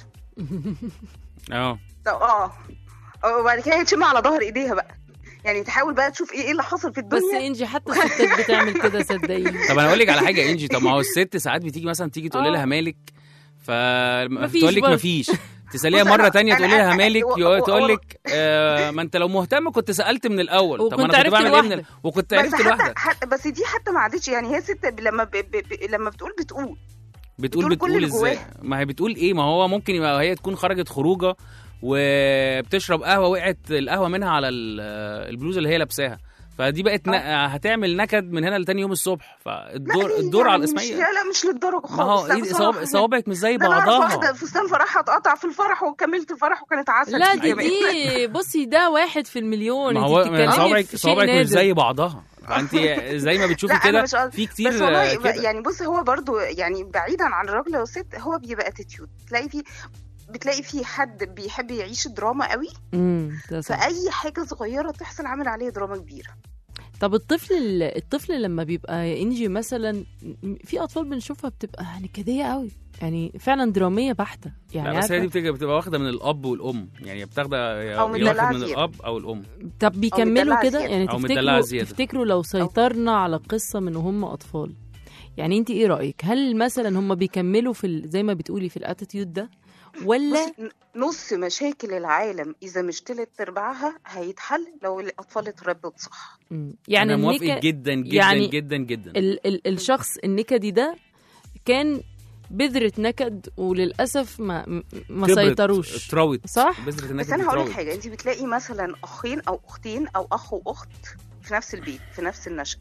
[SPEAKER 3] اه
[SPEAKER 7] طب اه وبعد كده يتشم على ظهر ايديها بقى يعني تحاول بقى تشوف ايه ايه اللي حصل في
[SPEAKER 2] بس
[SPEAKER 7] الدنيا
[SPEAKER 2] انجي حتى الستات بتعمل كده صدقيني
[SPEAKER 3] طب انا اقول لك على حاجه يا انجي طب ما هو الست ساعات بتيجي مثلا تيجي تقول
[SPEAKER 2] آه.
[SPEAKER 3] لها مالك
[SPEAKER 2] مفيش
[SPEAKER 3] فتقول لك
[SPEAKER 2] برضه.
[SPEAKER 3] مفيش تساليها
[SPEAKER 7] بص،
[SPEAKER 3] مره
[SPEAKER 7] أنا-
[SPEAKER 3] تانية
[SPEAKER 7] أنا-
[SPEAKER 3] تقول لها
[SPEAKER 7] أنا-
[SPEAKER 3] مالك
[SPEAKER 7] و-
[SPEAKER 3] يقول-
[SPEAKER 7] و-
[SPEAKER 3] تقول لك آه ما انت لو مهتم كنت سالت من الاول طب
[SPEAKER 2] وكنت
[SPEAKER 3] انا كنت
[SPEAKER 2] عرفت
[SPEAKER 3] بعمل ايه من
[SPEAKER 2] لوحدك.
[SPEAKER 3] ال- وكنت
[SPEAKER 7] بس
[SPEAKER 3] عرفت
[SPEAKER 7] حتى,
[SPEAKER 3] لوحدك
[SPEAKER 7] حتى بس دي حتى ما عادتش يعني هي ست ب- لما ب... ب... ب... لما بتقول بتقول
[SPEAKER 3] بتقول
[SPEAKER 7] بتقول كل
[SPEAKER 3] بتقول
[SPEAKER 7] اللي
[SPEAKER 3] ازاي
[SPEAKER 7] جواها.
[SPEAKER 3] ما هي بتقول ايه ما هو ممكن يبقى هي تكون خرجت خروجه وبتشرب قهوه وقعت القهوه منها على ال- البلوزه اللي هي لابساها فدي بقت ن... هتعمل نكد من هنا لتاني يوم الصبح فالدور
[SPEAKER 7] لا،
[SPEAKER 3] الدور على
[SPEAKER 7] يعني مش
[SPEAKER 3] الاسماعيليه
[SPEAKER 7] لا لا مش للدرجه خالص
[SPEAKER 3] ما هو
[SPEAKER 7] لا،
[SPEAKER 3] ايد
[SPEAKER 7] بصراحة
[SPEAKER 3] صواب-
[SPEAKER 7] يعني.
[SPEAKER 3] صوابعك مش زي
[SPEAKER 7] ده انا اعرف واحده
[SPEAKER 3] بعضها
[SPEAKER 7] فستان فرحها اتقطع في الفرح وكملت الفرح وكانت عسل
[SPEAKER 2] لا
[SPEAKER 7] فيه
[SPEAKER 2] دي
[SPEAKER 7] كمان.
[SPEAKER 2] دي بصي ده واحد في المليون
[SPEAKER 3] ما
[SPEAKER 2] انت
[SPEAKER 3] هو
[SPEAKER 2] بتتكلمي
[SPEAKER 3] صوابعك
[SPEAKER 2] في شيء
[SPEAKER 3] صوابعك مش
[SPEAKER 2] نادر.
[SPEAKER 3] زي بعضها فانت زي ما بتشوفي
[SPEAKER 7] لا انا
[SPEAKER 3] كده
[SPEAKER 7] مش قصدي
[SPEAKER 3] في كتير
[SPEAKER 7] بس والله
[SPEAKER 3] كده.
[SPEAKER 7] يعني بص هو برضو يعني بعيدا عن الراجل والست هو بيبقى اتيتيود تلاقي فيه بتلاقي في حد بيحب يعيش الدراما قوي
[SPEAKER 2] امم ده صح
[SPEAKER 7] فاي حاجه صغيره تحصل عامل عليه دراما كبيره
[SPEAKER 2] طب الطفل ال- الطفل لما بيبقى يا انجي مثلا م- في اطفال بنشوفها بتبقى نكديه قوي يعني فعلا دراميه بحته يعني
[SPEAKER 3] لا بس هي
[SPEAKER 2] عارفة؟
[SPEAKER 3] دي بتبقى, بتبقى واخده من الاب والام يعني بتاخده
[SPEAKER 7] أو
[SPEAKER 3] يا واخد
[SPEAKER 7] مدلعة
[SPEAKER 3] من
[SPEAKER 7] زيادة.
[SPEAKER 3] الاب او الام
[SPEAKER 2] طب بيكملوا
[SPEAKER 7] مدلعة
[SPEAKER 2] كده
[SPEAKER 7] زيادة.
[SPEAKER 2] يعني
[SPEAKER 3] أو مدلعة
[SPEAKER 2] تفتكروا
[SPEAKER 3] زيادة.
[SPEAKER 2] تفتكروا لو سيطرنا على قصه من وهم اطفال يعني انت ايه رايك هل مثلا هم بيكملوا في ال- زي ما بتقولي في الاتيتيود ده ولا
[SPEAKER 7] بصي نص مشاكل العالم اذا مش تلت ارباعها هيتحل لو الاطفال اتربت صح
[SPEAKER 2] مم. يعني
[SPEAKER 3] انا موافق
[SPEAKER 2] النكد
[SPEAKER 3] جدا جدا
[SPEAKER 2] يعني
[SPEAKER 3] جدا جدا
[SPEAKER 2] ال ال الشخص النكدي ده كان بذرة نكد وللأسف ما م- ما
[SPEAKER 3] كبرت،
[SPEAKER 2] سيطروش
[SPEAKER 3] اتروت
[SPEAKER 2] صح؟
[SPEAKER 3] بذرة النكد
[SPEAKER 7] بس انا هقول لك
[SPEAKER 3] اتروت.
[SPEAKER 7] حاجه انت بتلاقي مثلا اخين او اختين او اخ واخت في نفس البيت في نفس النشأة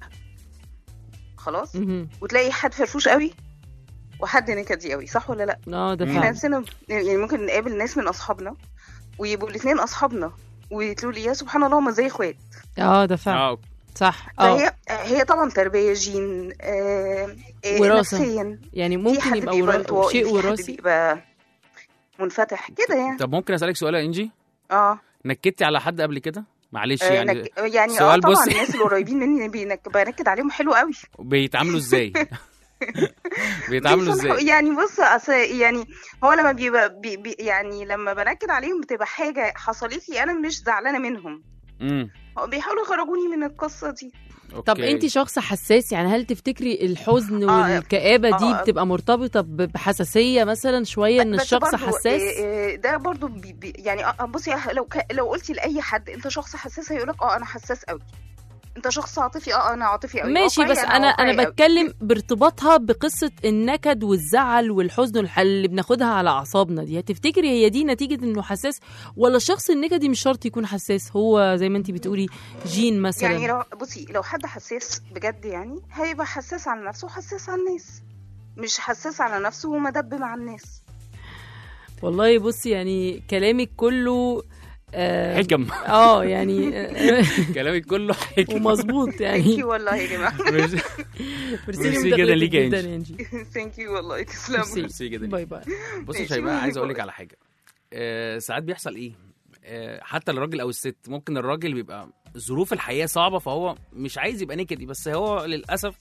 [SPEAKER 7] خلاص
[SPEAKER 2] مهم.
[SPEAKER 7] وتلاقي حد فرفوش قوي وحد نكدي قوي صح ولا لا
[SPEAKER 2] اه ده
[SPEAKER 3] مم.
[SPEAKER 7] احنا
[SPEAKER 2] فعلا
[SPEAKER 7] نفسنا يعني ممكن نقابل ناس من اصحابنا ويبقوا الاثنين اصحابنا ويتقولوا لي يا سبحان الله هما زي اخوات
[SPEAKER 2] اه ده فعلا
[SPEAKER 3] اه
[SPEAKER 2] صح اه
[SPEAKER 7] فهي هي طبعا تربيه جين آه آه،
[SPEAKER 2] وراثة.
[SPEAKER 7] نفسيا
[SPEAKER 2] يعني
[SPEAKER 7] في
[SPEAKER 2] ممكن
[SPEAKER 7] حد
[SPEAKER 2] يبقى
[SPEAKER 7] بيبقى
[SPEAKER 2] ورا...
[SPEAKER 7] انطوائي
[SPEAKER 2] شيء
[SPEAKER 7] في حد
[SPEAKER 2] وراثي
[SPEAKER 7] بيبقى منفتح كده يعني
[SPEAKER 3] طب ممكن اسالك سؤال يا انجي
[SPEAKER 7] اه
[SPEAKER 3] نكدتي على حد قبل كده معلش
[SPEAKER 7] آه،
[SPEAKER 3] يعني
[SPEAKER 7] نك... يعني اه
[SPEAKER 3] سؤال
[SPEAKER 7] طبعا
[SPEAKER 3] بصي.
[SPEAKER 7] الناس القريبين مني بينك... بنكد عليهم حلو قوي
[SPEAKER 3] بيتعاملوا ازاي بيتعاملوا
[SPEAKER 7] بيصلحوا-
[SPEAKER 3] ازاي
[SPEAKER 7] يعني بص أصل يعني هو لما بيبقى بي بي يعني لما بنكد عليهم بتبقى حاجه حصلت لي انا مش زعلانه منهم
[SPEAKER 3] امم
[SPEAKER 7] هو بيحاولوا يخرجوني من القصه دي
[SPEAKER 2] طب
[SPEAKER 3] أوكي.
[SPEAKER 2] انت شخص حساس يعني هل تفتكري الحزن
[SPEAKER 7] آه،
[SPEAKER 2] والكآبة دي
[SPEAKER 7] آه.
[SPEAKER 2] بتبقى مرتبطة ب- بحساسية مثلا شوية ان
[SPEAKER 7] بس
[SPEAKER 2] الشخص
[SPEAKER 7] برضو،
[SPEAKER 2] حساس
[SPEAKER 7] آه، آه، ده برضو بي بي يعني آه، بصي لو ك... لو قلتي لاي حد انت شخص حساس هيقولك اه انا حساس قوي انت شخص عاطفي اه انا عاطفي قوي
[SPEAKER 2] ماشي
[SPEAKER 7] واقعي،
[SPEAKER 2] بس انا
[SPEAKER 7] واقعي
[SPEAKER 2] انا
[SPEAKER 7] قوي.
[SPEAKER 2] بتكلم بارتباطها بقصه النكد والزعل والحزن والح- اللي بناخدها على اعصابنا دي هتفتكري هي دي نتيجه انه حساس ولا الشخص النكدي مش شرط يكون حساس هو زي ما انت بتقولي جين مثلا
[SPEAKER 7] يعني لو بصي لو حد حساس بجد يعني هيبقى حساس على نفسه وحساس على الناس مش حساس على نفسه ومدب مع الناس
[SPEAKER 2] والله بصي يعني كلامك كله اه,
[SPEAKER 3] حكم
[SPEAKER 2] آه يعني آه،
[SPEAKER 3] كلامك كله حكم
[SPEAKER 2] ومظبوط
[SPEAKER 7] ثانك
[SPEAKER 2] يعني
[SPEAKER 7] يو والله يا جماعه
[SPEAKER 3] ميرسي
[SPEAKER 2] ميرسي
[SPEAKER 3] ميرسي
[SPEAKER 2] لمداخلتك
[SPEAKER 3] جدا ليك يا
[SPEAKER 2] جدا
[SPEAKER 3] إنجي.
[SPEAKER 2] يا انجي
[SPEAKER 7] ثانك يو والله تسلموا
[SPEAKER 2] ميرسي.
[SPEAKER 3] ميرسي جدا
[SPEAKER 2] باي باي
[SPEAKER 3] بصي يا
[SPEAKER 7] ماشي،
[SPEAKER 3] شيماء عايز اقول لك
[SPEAKER 7] باي.
[SPEAKER 3] على حاجه آه، ساعات بيحصل ايه آه، حتى الراجل او الست ممكن الراجل بيبقى ظروف الحياه صعبه فهو مش عايز يبقى نكدي بس هو للاسف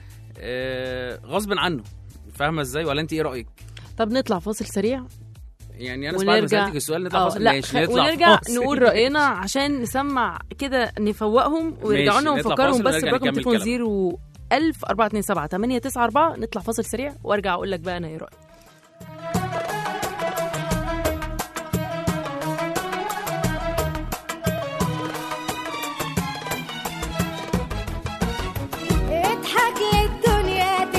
[SPEAKER 3] آه، غصب عنه فاهمه ازاي ولا انت ايه رايك
[SPEAKER 2] طب نطلع فاصل سريع
[SPEAKER 3] يعني انا بعد ما
[SPEAKER 2] ونرجع-
[SPEAKER 3] سالتك السؤال نطلع
[SPEAKER 2] اه
[SPEAKER 3] فاصل
[SPEAKER 2] لا
[SPEAKER 3] ماشي
[SPEAKER 2] خ...
[SPEAKER 3] نطلع
[SPEAKER 2] ونرجع
[SPEAKER 3] فاصل.
[SPEAKER 2] نقول راينا عشان نسمع كده نفوقهم ويرجعوا لنا
[SPEAKER 3] ماشي، نطلع
[SPEAKER 2] ونفكرهم
[SPEAKER 3] فاصل
[SPEAKER 2] بس
[SPEAKER 3] ونرجع
[SPEAKER 2] برقم
[SPEAKER 3] نكمل
[SPEAKER 2] تليفون
[SPEAKER 3] كلامنا.
[SPEAKER 2] 0 1000 427 894 نطلع فاصل سريع وارجع اقول لك بقى انا ايه رايي
[SPEAKER 8] اضحك للدنيا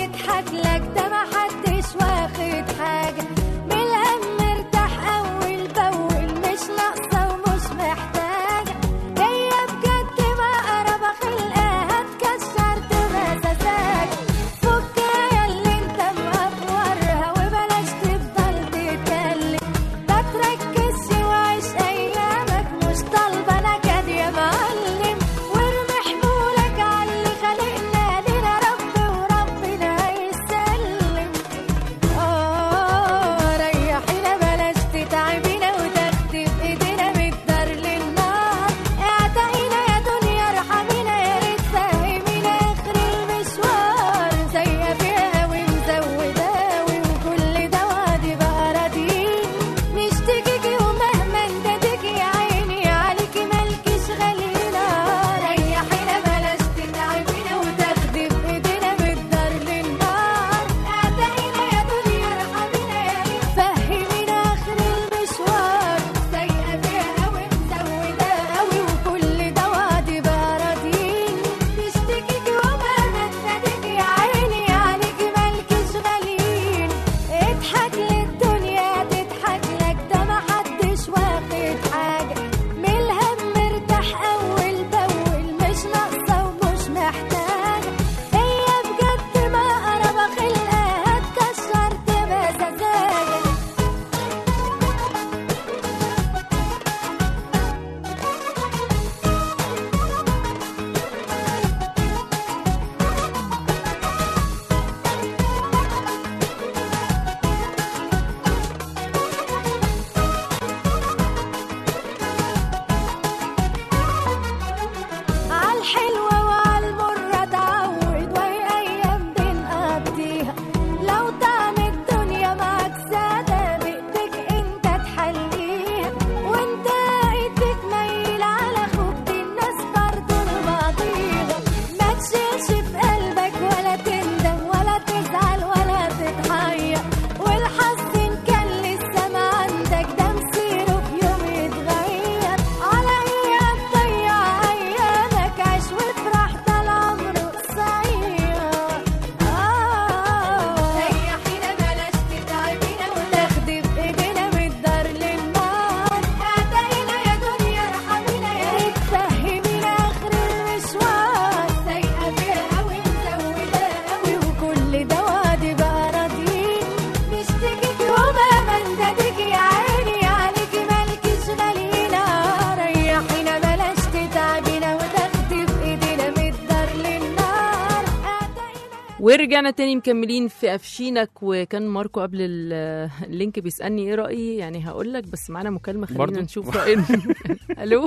[SPEAKER 2] ورجعنا تاني مكملين في قفشينك وكان ماركو قبل ال- اللينك بيسالني ايه رايي يعني هقول لك بس معانا مكالمه خلينا
[SPEAKER 3] برضو؟
[SPEAKER 2] نشوف راينا الو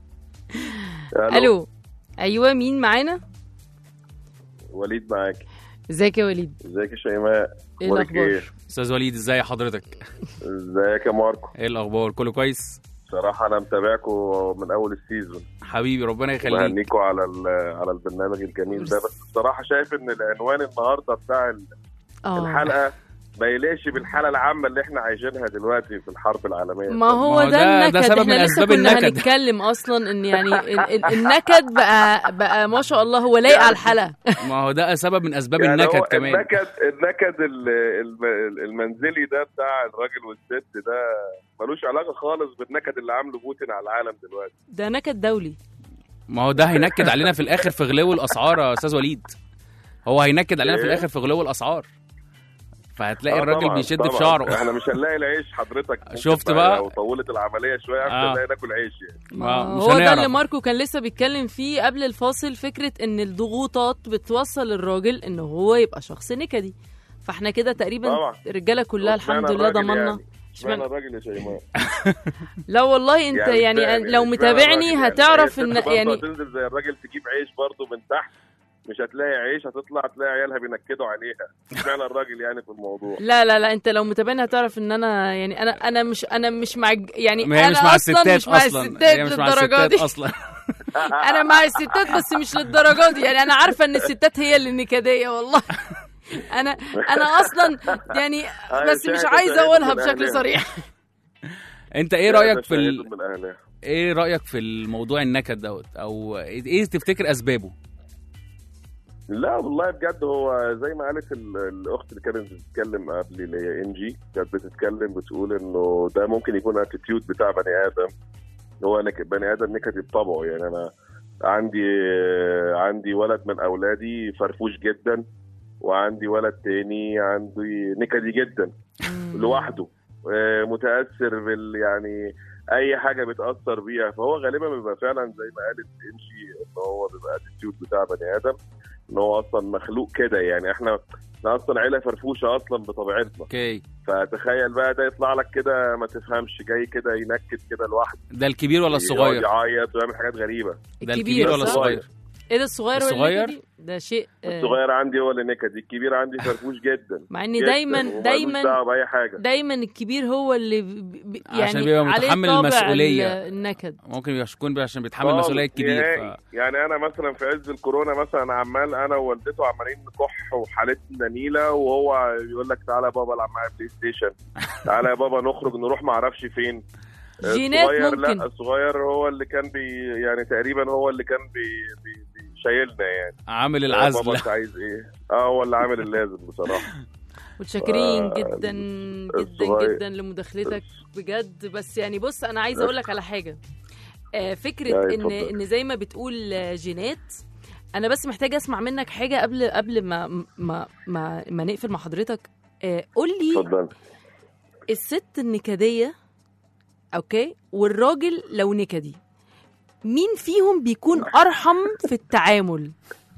[SPEAKER 2] الو ايوه مين معانا
[SPEAKER 8] وليد معاك
[SPEAKER 2] ازيك يا وليد
[SPEAKER 8] ازيك يا شيماء
[SPEAKER 2] ايه
[SPEAKER 8] أخبارك
[SPEAKER 2] الاخبار
[SPEAKER 3] استاذ وليد ازاي حضرتك
[SPEAKER 8] ازيك يا ماركو
[SPEAKER 3] ايه الاخبار كله كويس
[SPEAKER 8] بصراحه انا متابعكم من اول السيزون
[SPEAKER 3] حبيبي ربنا يخليك
[SPEAKER 8] بهنيكوا على ال- على البرنامج الجميل ده بس بصراحه شايف ان العنوان النهارده بتاع ال-
[SPEAKER 2] اه
[SPEAKER 8] الحلقه ما يليقش بالحاله العامه اللي احنا عايشينها دلوقتي في الحرب العالميه
[SPEAKER 2] ما هو
[SPEAKER 3] ما هو
[SPEAKER 2] ده,
[SPEAKER 3] ده-
[SPEAKER 2] النكد
[SPEAKER 3] ده سبب
[SPEAKER 2] احنا
[SPEAKER 3] من
[SPEAKER 2] لسه
[SPEAKER 3] أسباب
[SPEAKER 2] كنا
[SPEAKER 3] النكد.
[SPEAKER 2] هنتكلم اصلا ان يعني ال- ال- النكد بقى بقى ما شاء الله هو لايق على الحلقه
[SPEAKER 3] ما هو ده سبب من اسباب
[SPEAKER 8] يعني
[SPEAKER 3] النكد
[SPEAKER 8] هو
[SPEAKER 3] كمان
[SPEAKER 8] النكد النكد ال- الم- المنزلي ده بتاع الراجل والست ده ملوش علاقه خالص بالنكد اللي عامله بوتين على العالم دلوقتي
[SPEAKER 2] ده نكد دولي
[SPEAKER 3] ما هو ده هينكد علينا في الاخر في غلو الاسعار يا استاذ وليد هو هينكد علينا في
[SPEAKER 8] إيه؟
[SPEAKER 3] الاخر في غلو الاسعار فهتلاقي
[SPEAKER 8] آه
[SPEAKER 3] الراجل
[SPEAKER 8] طبعاً،
[SPEAKER 3] بيشد
[SPEAKER 8] طبعاً.
[SPEAKER 3] في شعره
[SPEAKER 8] احنا مش هنلاقي العيش حضرتك ممكن
[SPEAKER 3] شفت بقى؟
[SPEAKER 8] لو طولت العمليه شويه مش
[SPEAKER 3] آه.
[SPEAKER 8] هنلاقي ناكل عيش يعني
[SPEAKER 3] ما- مش
[SPEAKER 2] هو ده
[SPEAKER 3] هنعرف.
[SPEAKER 2] اللي ماركو كان لسه بيتكلم فيه قبل الفاصل فكره ان الضغوطات بتوصل الراجل ان هو يبقى شخص نكدي فاحنا كده تقريبا
[SPEAKER 8] طبعا.
[SPEAKER 2] الرجاله كلها
[SPEAKER 8] اشمعنى
[SPEAKER 2] الحمد لله
[SPEAKER 8] الراجل
[SPEAKER 2] ضمنا
[SPEAKER 8] يعني؟ اشمعنى الراجل يا شيماء
[SPEAKER 2] لا والله انت
[SPEAKER 8] يعني
[SPEAKER 2] يعني,
[SPEAKER 8] اشمعنى-
[SPEAKER 2] لو
[SPEAKER 8] اشمعنى
[SPEAKER 2] متابعني
[SPEAKER 8] الراجل
[SPEAKER 2] هتعرف
[SPEAKER 8] يعني؟
[SPEAKER 2] ان
[SPEAKER 8] الست برضه
[SPEAKER 2] يعني
[SPEAKER 8] هتنزل زي الراجل تجيب عيش برضه من تحت مش هتلاقي عيش هتطلع تلاقي عيالها بينكدوا عليها اشمعنى الراجل يعني في الموضوع
[SPEAKER 2] لا لا لا انت لو متابعني هتعرف ان انا يعني انا انا مش انا مش مع الج- يعني
[SPEAKER 3] ما هي
[SPEAKER 2] انا
[SPEAKER 3] مش مع
[SPEAKER 2] اصلا
[SPEAKER 3] الستات
[SPEAKER 2] مش مع
[SPEAKER 3] اصلا
[SPEAKER 2] الستات
[SPEAKER 3] هي مش مع
[SPEAKER 2] للدرجه
[SPEAKER 3] الستات
[SPEAKER 2] دي
[SPEAKER 3] اصلا
[SPEAKER 2] انا مع الستات بس مش للدرجه دي يعني انا عارفه ان الستات هي اللي نكديه والله انا انا اصلا يعني بس مش
[SPEAKER 8] شاهد-
[SPEAKER 2] عايزه
[SPEAKER 8] شاهد
[SPEAKER 2] اقولها
[SPEAKER 8] من
[SPEAKER 2] بشكل
[SPEAKER 8] أهلها.
[SPEAKER 2] صريح
[SPEAKER 3] انت ايه رايك في
[SPEAKER 8] شاهد
[SPEAKER 3] ال...
[SPEAKER 8] من أهلها.
[SPEAKER 3] ايه رايك في الموضوع النكد دوت او ايه تفتكر اسبابه
[SPEAKER 8] لا والله بجد هو زي ما قالت ال- الاخت اللي كانت بتتكلم قبلي اللي هي انجي كانت بتتكلم بتقول انه ده ممكن يكون اتيتيود بتاع بني ادم هو نك- بني ادم نكدي بطبعه يعني انا عندي عندي ولد من اولادي فرفوش جدا وعندي ولد تاني عندي نكدي جدا لوحده آه، متاثر بال يعني اي حاجه بيتاثر بيها فهو غالبا بيبقى فعلا زي ما قالت انشي ان هو بيبقى اتيتيود بتاع بني ادم ان هو اصلا مخلوق كده يعني احنا احنا اصلا عيله فرفوشه اصلا بطبيعتنا
[SPEAKER 3] اوكي
[SPEAKER 8] فتخيل بقى ده يطلع لك كده ما تفهمش جاي كده ينكد كده لوحده
[SPEAKER 3] ده الكبير ولا الصغير
[SPEAKER 8] يقعد يعيط ويعمل حاجات غريبه
[SPEAKER 3] ده
[SPEAKER 2] الكبير
[SPEAKER 3] الكبير ولا
[SPEAKER 2] صح؟
[SPEAKER 3] الصغير
[SPEAKER 2] ايه ده الصغير ولا
[SPEAKER 3] الصغير؟
[SPEAKER 2] النكدي؟ ده شيء آه،
[SPEAKER 8] الصغير عندي هو اللي نكد الكبير عندي فرفوش جدا
[SPEAKER 2] مع ان
[SPEAKER 8] جداً،
[SPEAKER 2] دايما
[SPEAKER 8] ومالوش
[SPEAKER 2] دايما
[SPEAKER 8] دعوه باي حاجه
[SPEAKER 2] دايما الكبير هو اللي ب- ب- يعني
[SPEAKER 3] عشان بيبقى
[SPEAKER 2] عليه
[SPEAKER 3] متحمل
[SPEAKER 2] طابع
[SPEAKER 3] المسؤولية.
[SPEAKER 2] ال- النكد
[SPEAKER 3] ممكن يكون عشان بيتحمل
[SPEAKER 8] خالص
[SPEAKER 3] مسؤوليه الكبير
[SPEAKER 8] نهائي.
[SPEAKER 3] ف...
[SPEAKER 8] يعني انا مثلا في عز الكورونا مثلا عمال انا ووالدته عمالين نكح وحالتنا نيله وهو يقول لك تعالى يا بابا العب معايا بلاي ستيشن تعالى يا بابا نخرج نروح ما اعرفش فين
[SPEAKER 2] جينات
[SPEAKER 8] الصغير
[SPEAKER 2] ممكن.
[SPEAKER 8] لا الصغير هو اللي كان بي يعني تقريبا هو اللي كان بي بي بي شايلنا يعني
[SPEAKER 3] عامل
[SPEAKER 8] يا بابا
[SPEAKER 3] العزل
[SPEAKER 8] انت عايز ايه اه هو اللي عامل اللازم بصراحه
[SPEAKER 2] متشكرين
[SPEAKER 8] آه،
[SPEAKER 2] جدا جدا
[SPEAKER 8] الصغير-
[SPEAKER 2] جدا لمداخلتك بجد بس يعني بص انا عايزه اقول لك على حاجه آه، فكره
[SPEAKER 8] لا،
[SPEAKER 2] ان
[SPEAKER 8] اتفضل.
[SPEAKER 2] ان زي ما بتقول آه، جينات انا بس محتاجه اسمع منك حاجه قبل قبل ما ما ما, ما نقفل مع حضرتك آه، قول لي
[SPEAKER 8] اتفضل
[SPEAKER 2] الست النكديه اوكي والراجل لو نكدي مين فيهم بيكون ارحم في التعامل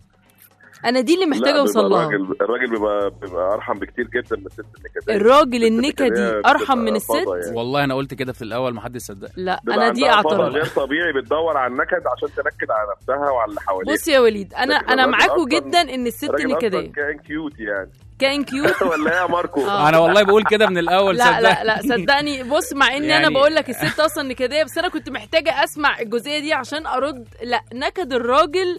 [SPEAKER 2] انا دي اللي محتاجه
[SPEAKER 8] لا،
[SPEAKER 2] اوصل
[SPEAKER 8] بيبقى
[SPEAKER 2] لها
[SPEAKER 8] الراجل الراجل بيبقى بيبقى ارحم بكتير جدا من الست النكديه
[SPEAKER 2] الراجل
[SPEAKER 8] الست
[SPEAKER 2] النكدي
[SPEAKER 8] النكدية
[SPEAKER 2] ارحم من
[SPEAKER 8] بتبقى
[SPEAKER 2] الست
[SPEAKER 8] فضا يعني.
[SPEAKER 3] والله انا قلت كده في الاول ما حدش صدق
[SPEAKER 2] لا
[SPEAKER 8] بيبقى
[SPEAKER 2] انا دي
[SPEAKER 8] عندها فضا
[SPEAKER 2] اعترض
[SPEAKER 8] غير طبيعي بتدور على النكد عشان تنكد على نفسها وعلى اللي حواليها
[SPEAKER 2] بص يا وليد انا
[SPEAKER 8] لكن
[SPEAKER 2] انا
[SPEAKER 8] الراجل
[SPEAKER 2] معاكوا
[SPEAKER 8] أصلاً-
[SPEAKER 2] جدا ان الست
[SPEAKER 8] الراجل اصلا
[SPEAKER 2] نكديه
[SPEAKER 8] كائن كيوت يعني
[SPEAKER 2] كائن كيوت
[SPEAKER 8] ولا ايه يا ماركو
[SPEAKER 2] آه.
[SPEAKER 3] انا والله بقول كده من الاول
[SPEAKER 2] لا لا
[SPEAKER 3] صدقني.
[SPEAKER 2] لا صدقني بص مع اني
[SPEAKER 3] يعني-
[SPEAKER 2] انا بقول لك الست اصلا نكديه بس انا كنت محتاجه اسمع الجزئيه دي عشان ارد لا نكد الراجل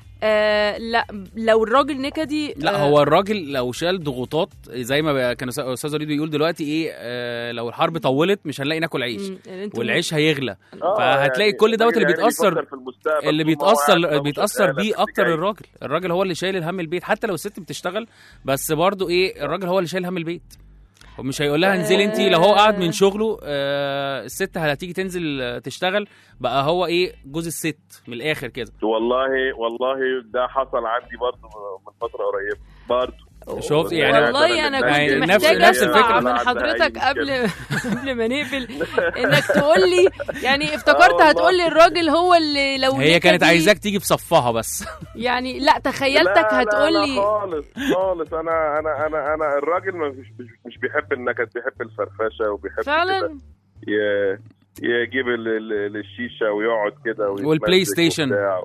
[SPEAKER 2] آه لا لو الراجل نكدي
[SPEAKER 3] لا
[SPEAKER 2] آه
[SPEAKER 3] هو الراجل لو شال ضغوطات زي ما بقى- كان استاذ وليد بيقول دلوقتي ايه آه لو الحرب طولت مش هنلاقي ناكل عيش
[SPEAKER 2] مم، يعني انتوا-
[SPEAKER 3] والعيش هيغلى
[SPEAKER 8] آه،
[SPEAKER 3] فهتلاقي
[SPEAKER 8] يعني
[SPEAKER 3] كل دوت اللي
[SPEAKER 8] الراجل يعني
[SPEAKER 3] بيتاثر
[SPEAKER 8] بيفكر في المستقبل
[SPEAKER 3] اللي
[SPEAKER 8] طول ما هو قاعد
[SPEAKER 3] بيتاثر
[SPEAKER 8] دماغه
[SPEAKER 3] بيتاثر
[SPEAKER 8] شغالة
[SPEAKER 3] بيه
[SPEAKER 8] في
[SPEAKER 3] اكتر
[SPEAKER 8] اللي جاي.
[SPEAKER 3] الراجل الراجل هو اللي شايل الهم البيت حتى لو الست بتشتغل بس برضو ايه الراجل هو اللي شايل هم البيت ومش هيقول لها انزلي انت لو هو قاعد من شغله آه الست هتيجي تنزل آه، تشتغل بقى هو ايه جوز الست من الاخر كده
[SPEAKER 8] والله والله ده حصل عندي برضه من فتره قريبه برضه
[SPEAKER 3] شفت يعني
[SPEAKER 2] والله انا
[SPEAKER 3] يعني
[SPEAKER 2] كنت
[SPEAKER 3] نفس-
[SPEAKER 2] محتاجه
[SPEAKER 3] نفس الفكرة.
[SPEAKER 2] اسمع
[SPEAKER 8] ما
[SPEAKER 2] من
[SPEAKER 8] عندها
[SPEAKER 2] حضرتك
[SPEAKER 8] أي
[SPEAKER 2] قبل قبل ما نقفل انك تقول لي يعني افتكرت
[SPEAKER 8] والله.
[SPEAKER 2] هتقول لي الراجل هو اللي لو
[SPEAKER 3] هي كانت
[SPEAKER 2] نكدي-
[SPEAKER 3] عايزاك تيجي في صفها بس
[SPEAKER 2] يعني لا تخيلتك
[SPEAKER 8] لا
[SPEAKER 2] هتقول
[SPEAKER 8] لا لا
[SPEAKER 2] لي
[SPEAKER 8] خالص خالص انا انا انا انا الراجل ما مش مش, مش بيحب النكد بيحب الفرفشه وبيحب كده
[SPEAKER 2] فعلا
[SPEAKER 8] ي- يجيب ال- ال- الشيشه ويقعد كده ويتمزج
[SPEAKER 3] والبلاي ستيشن.
[SPEAKER 8] وبتاع.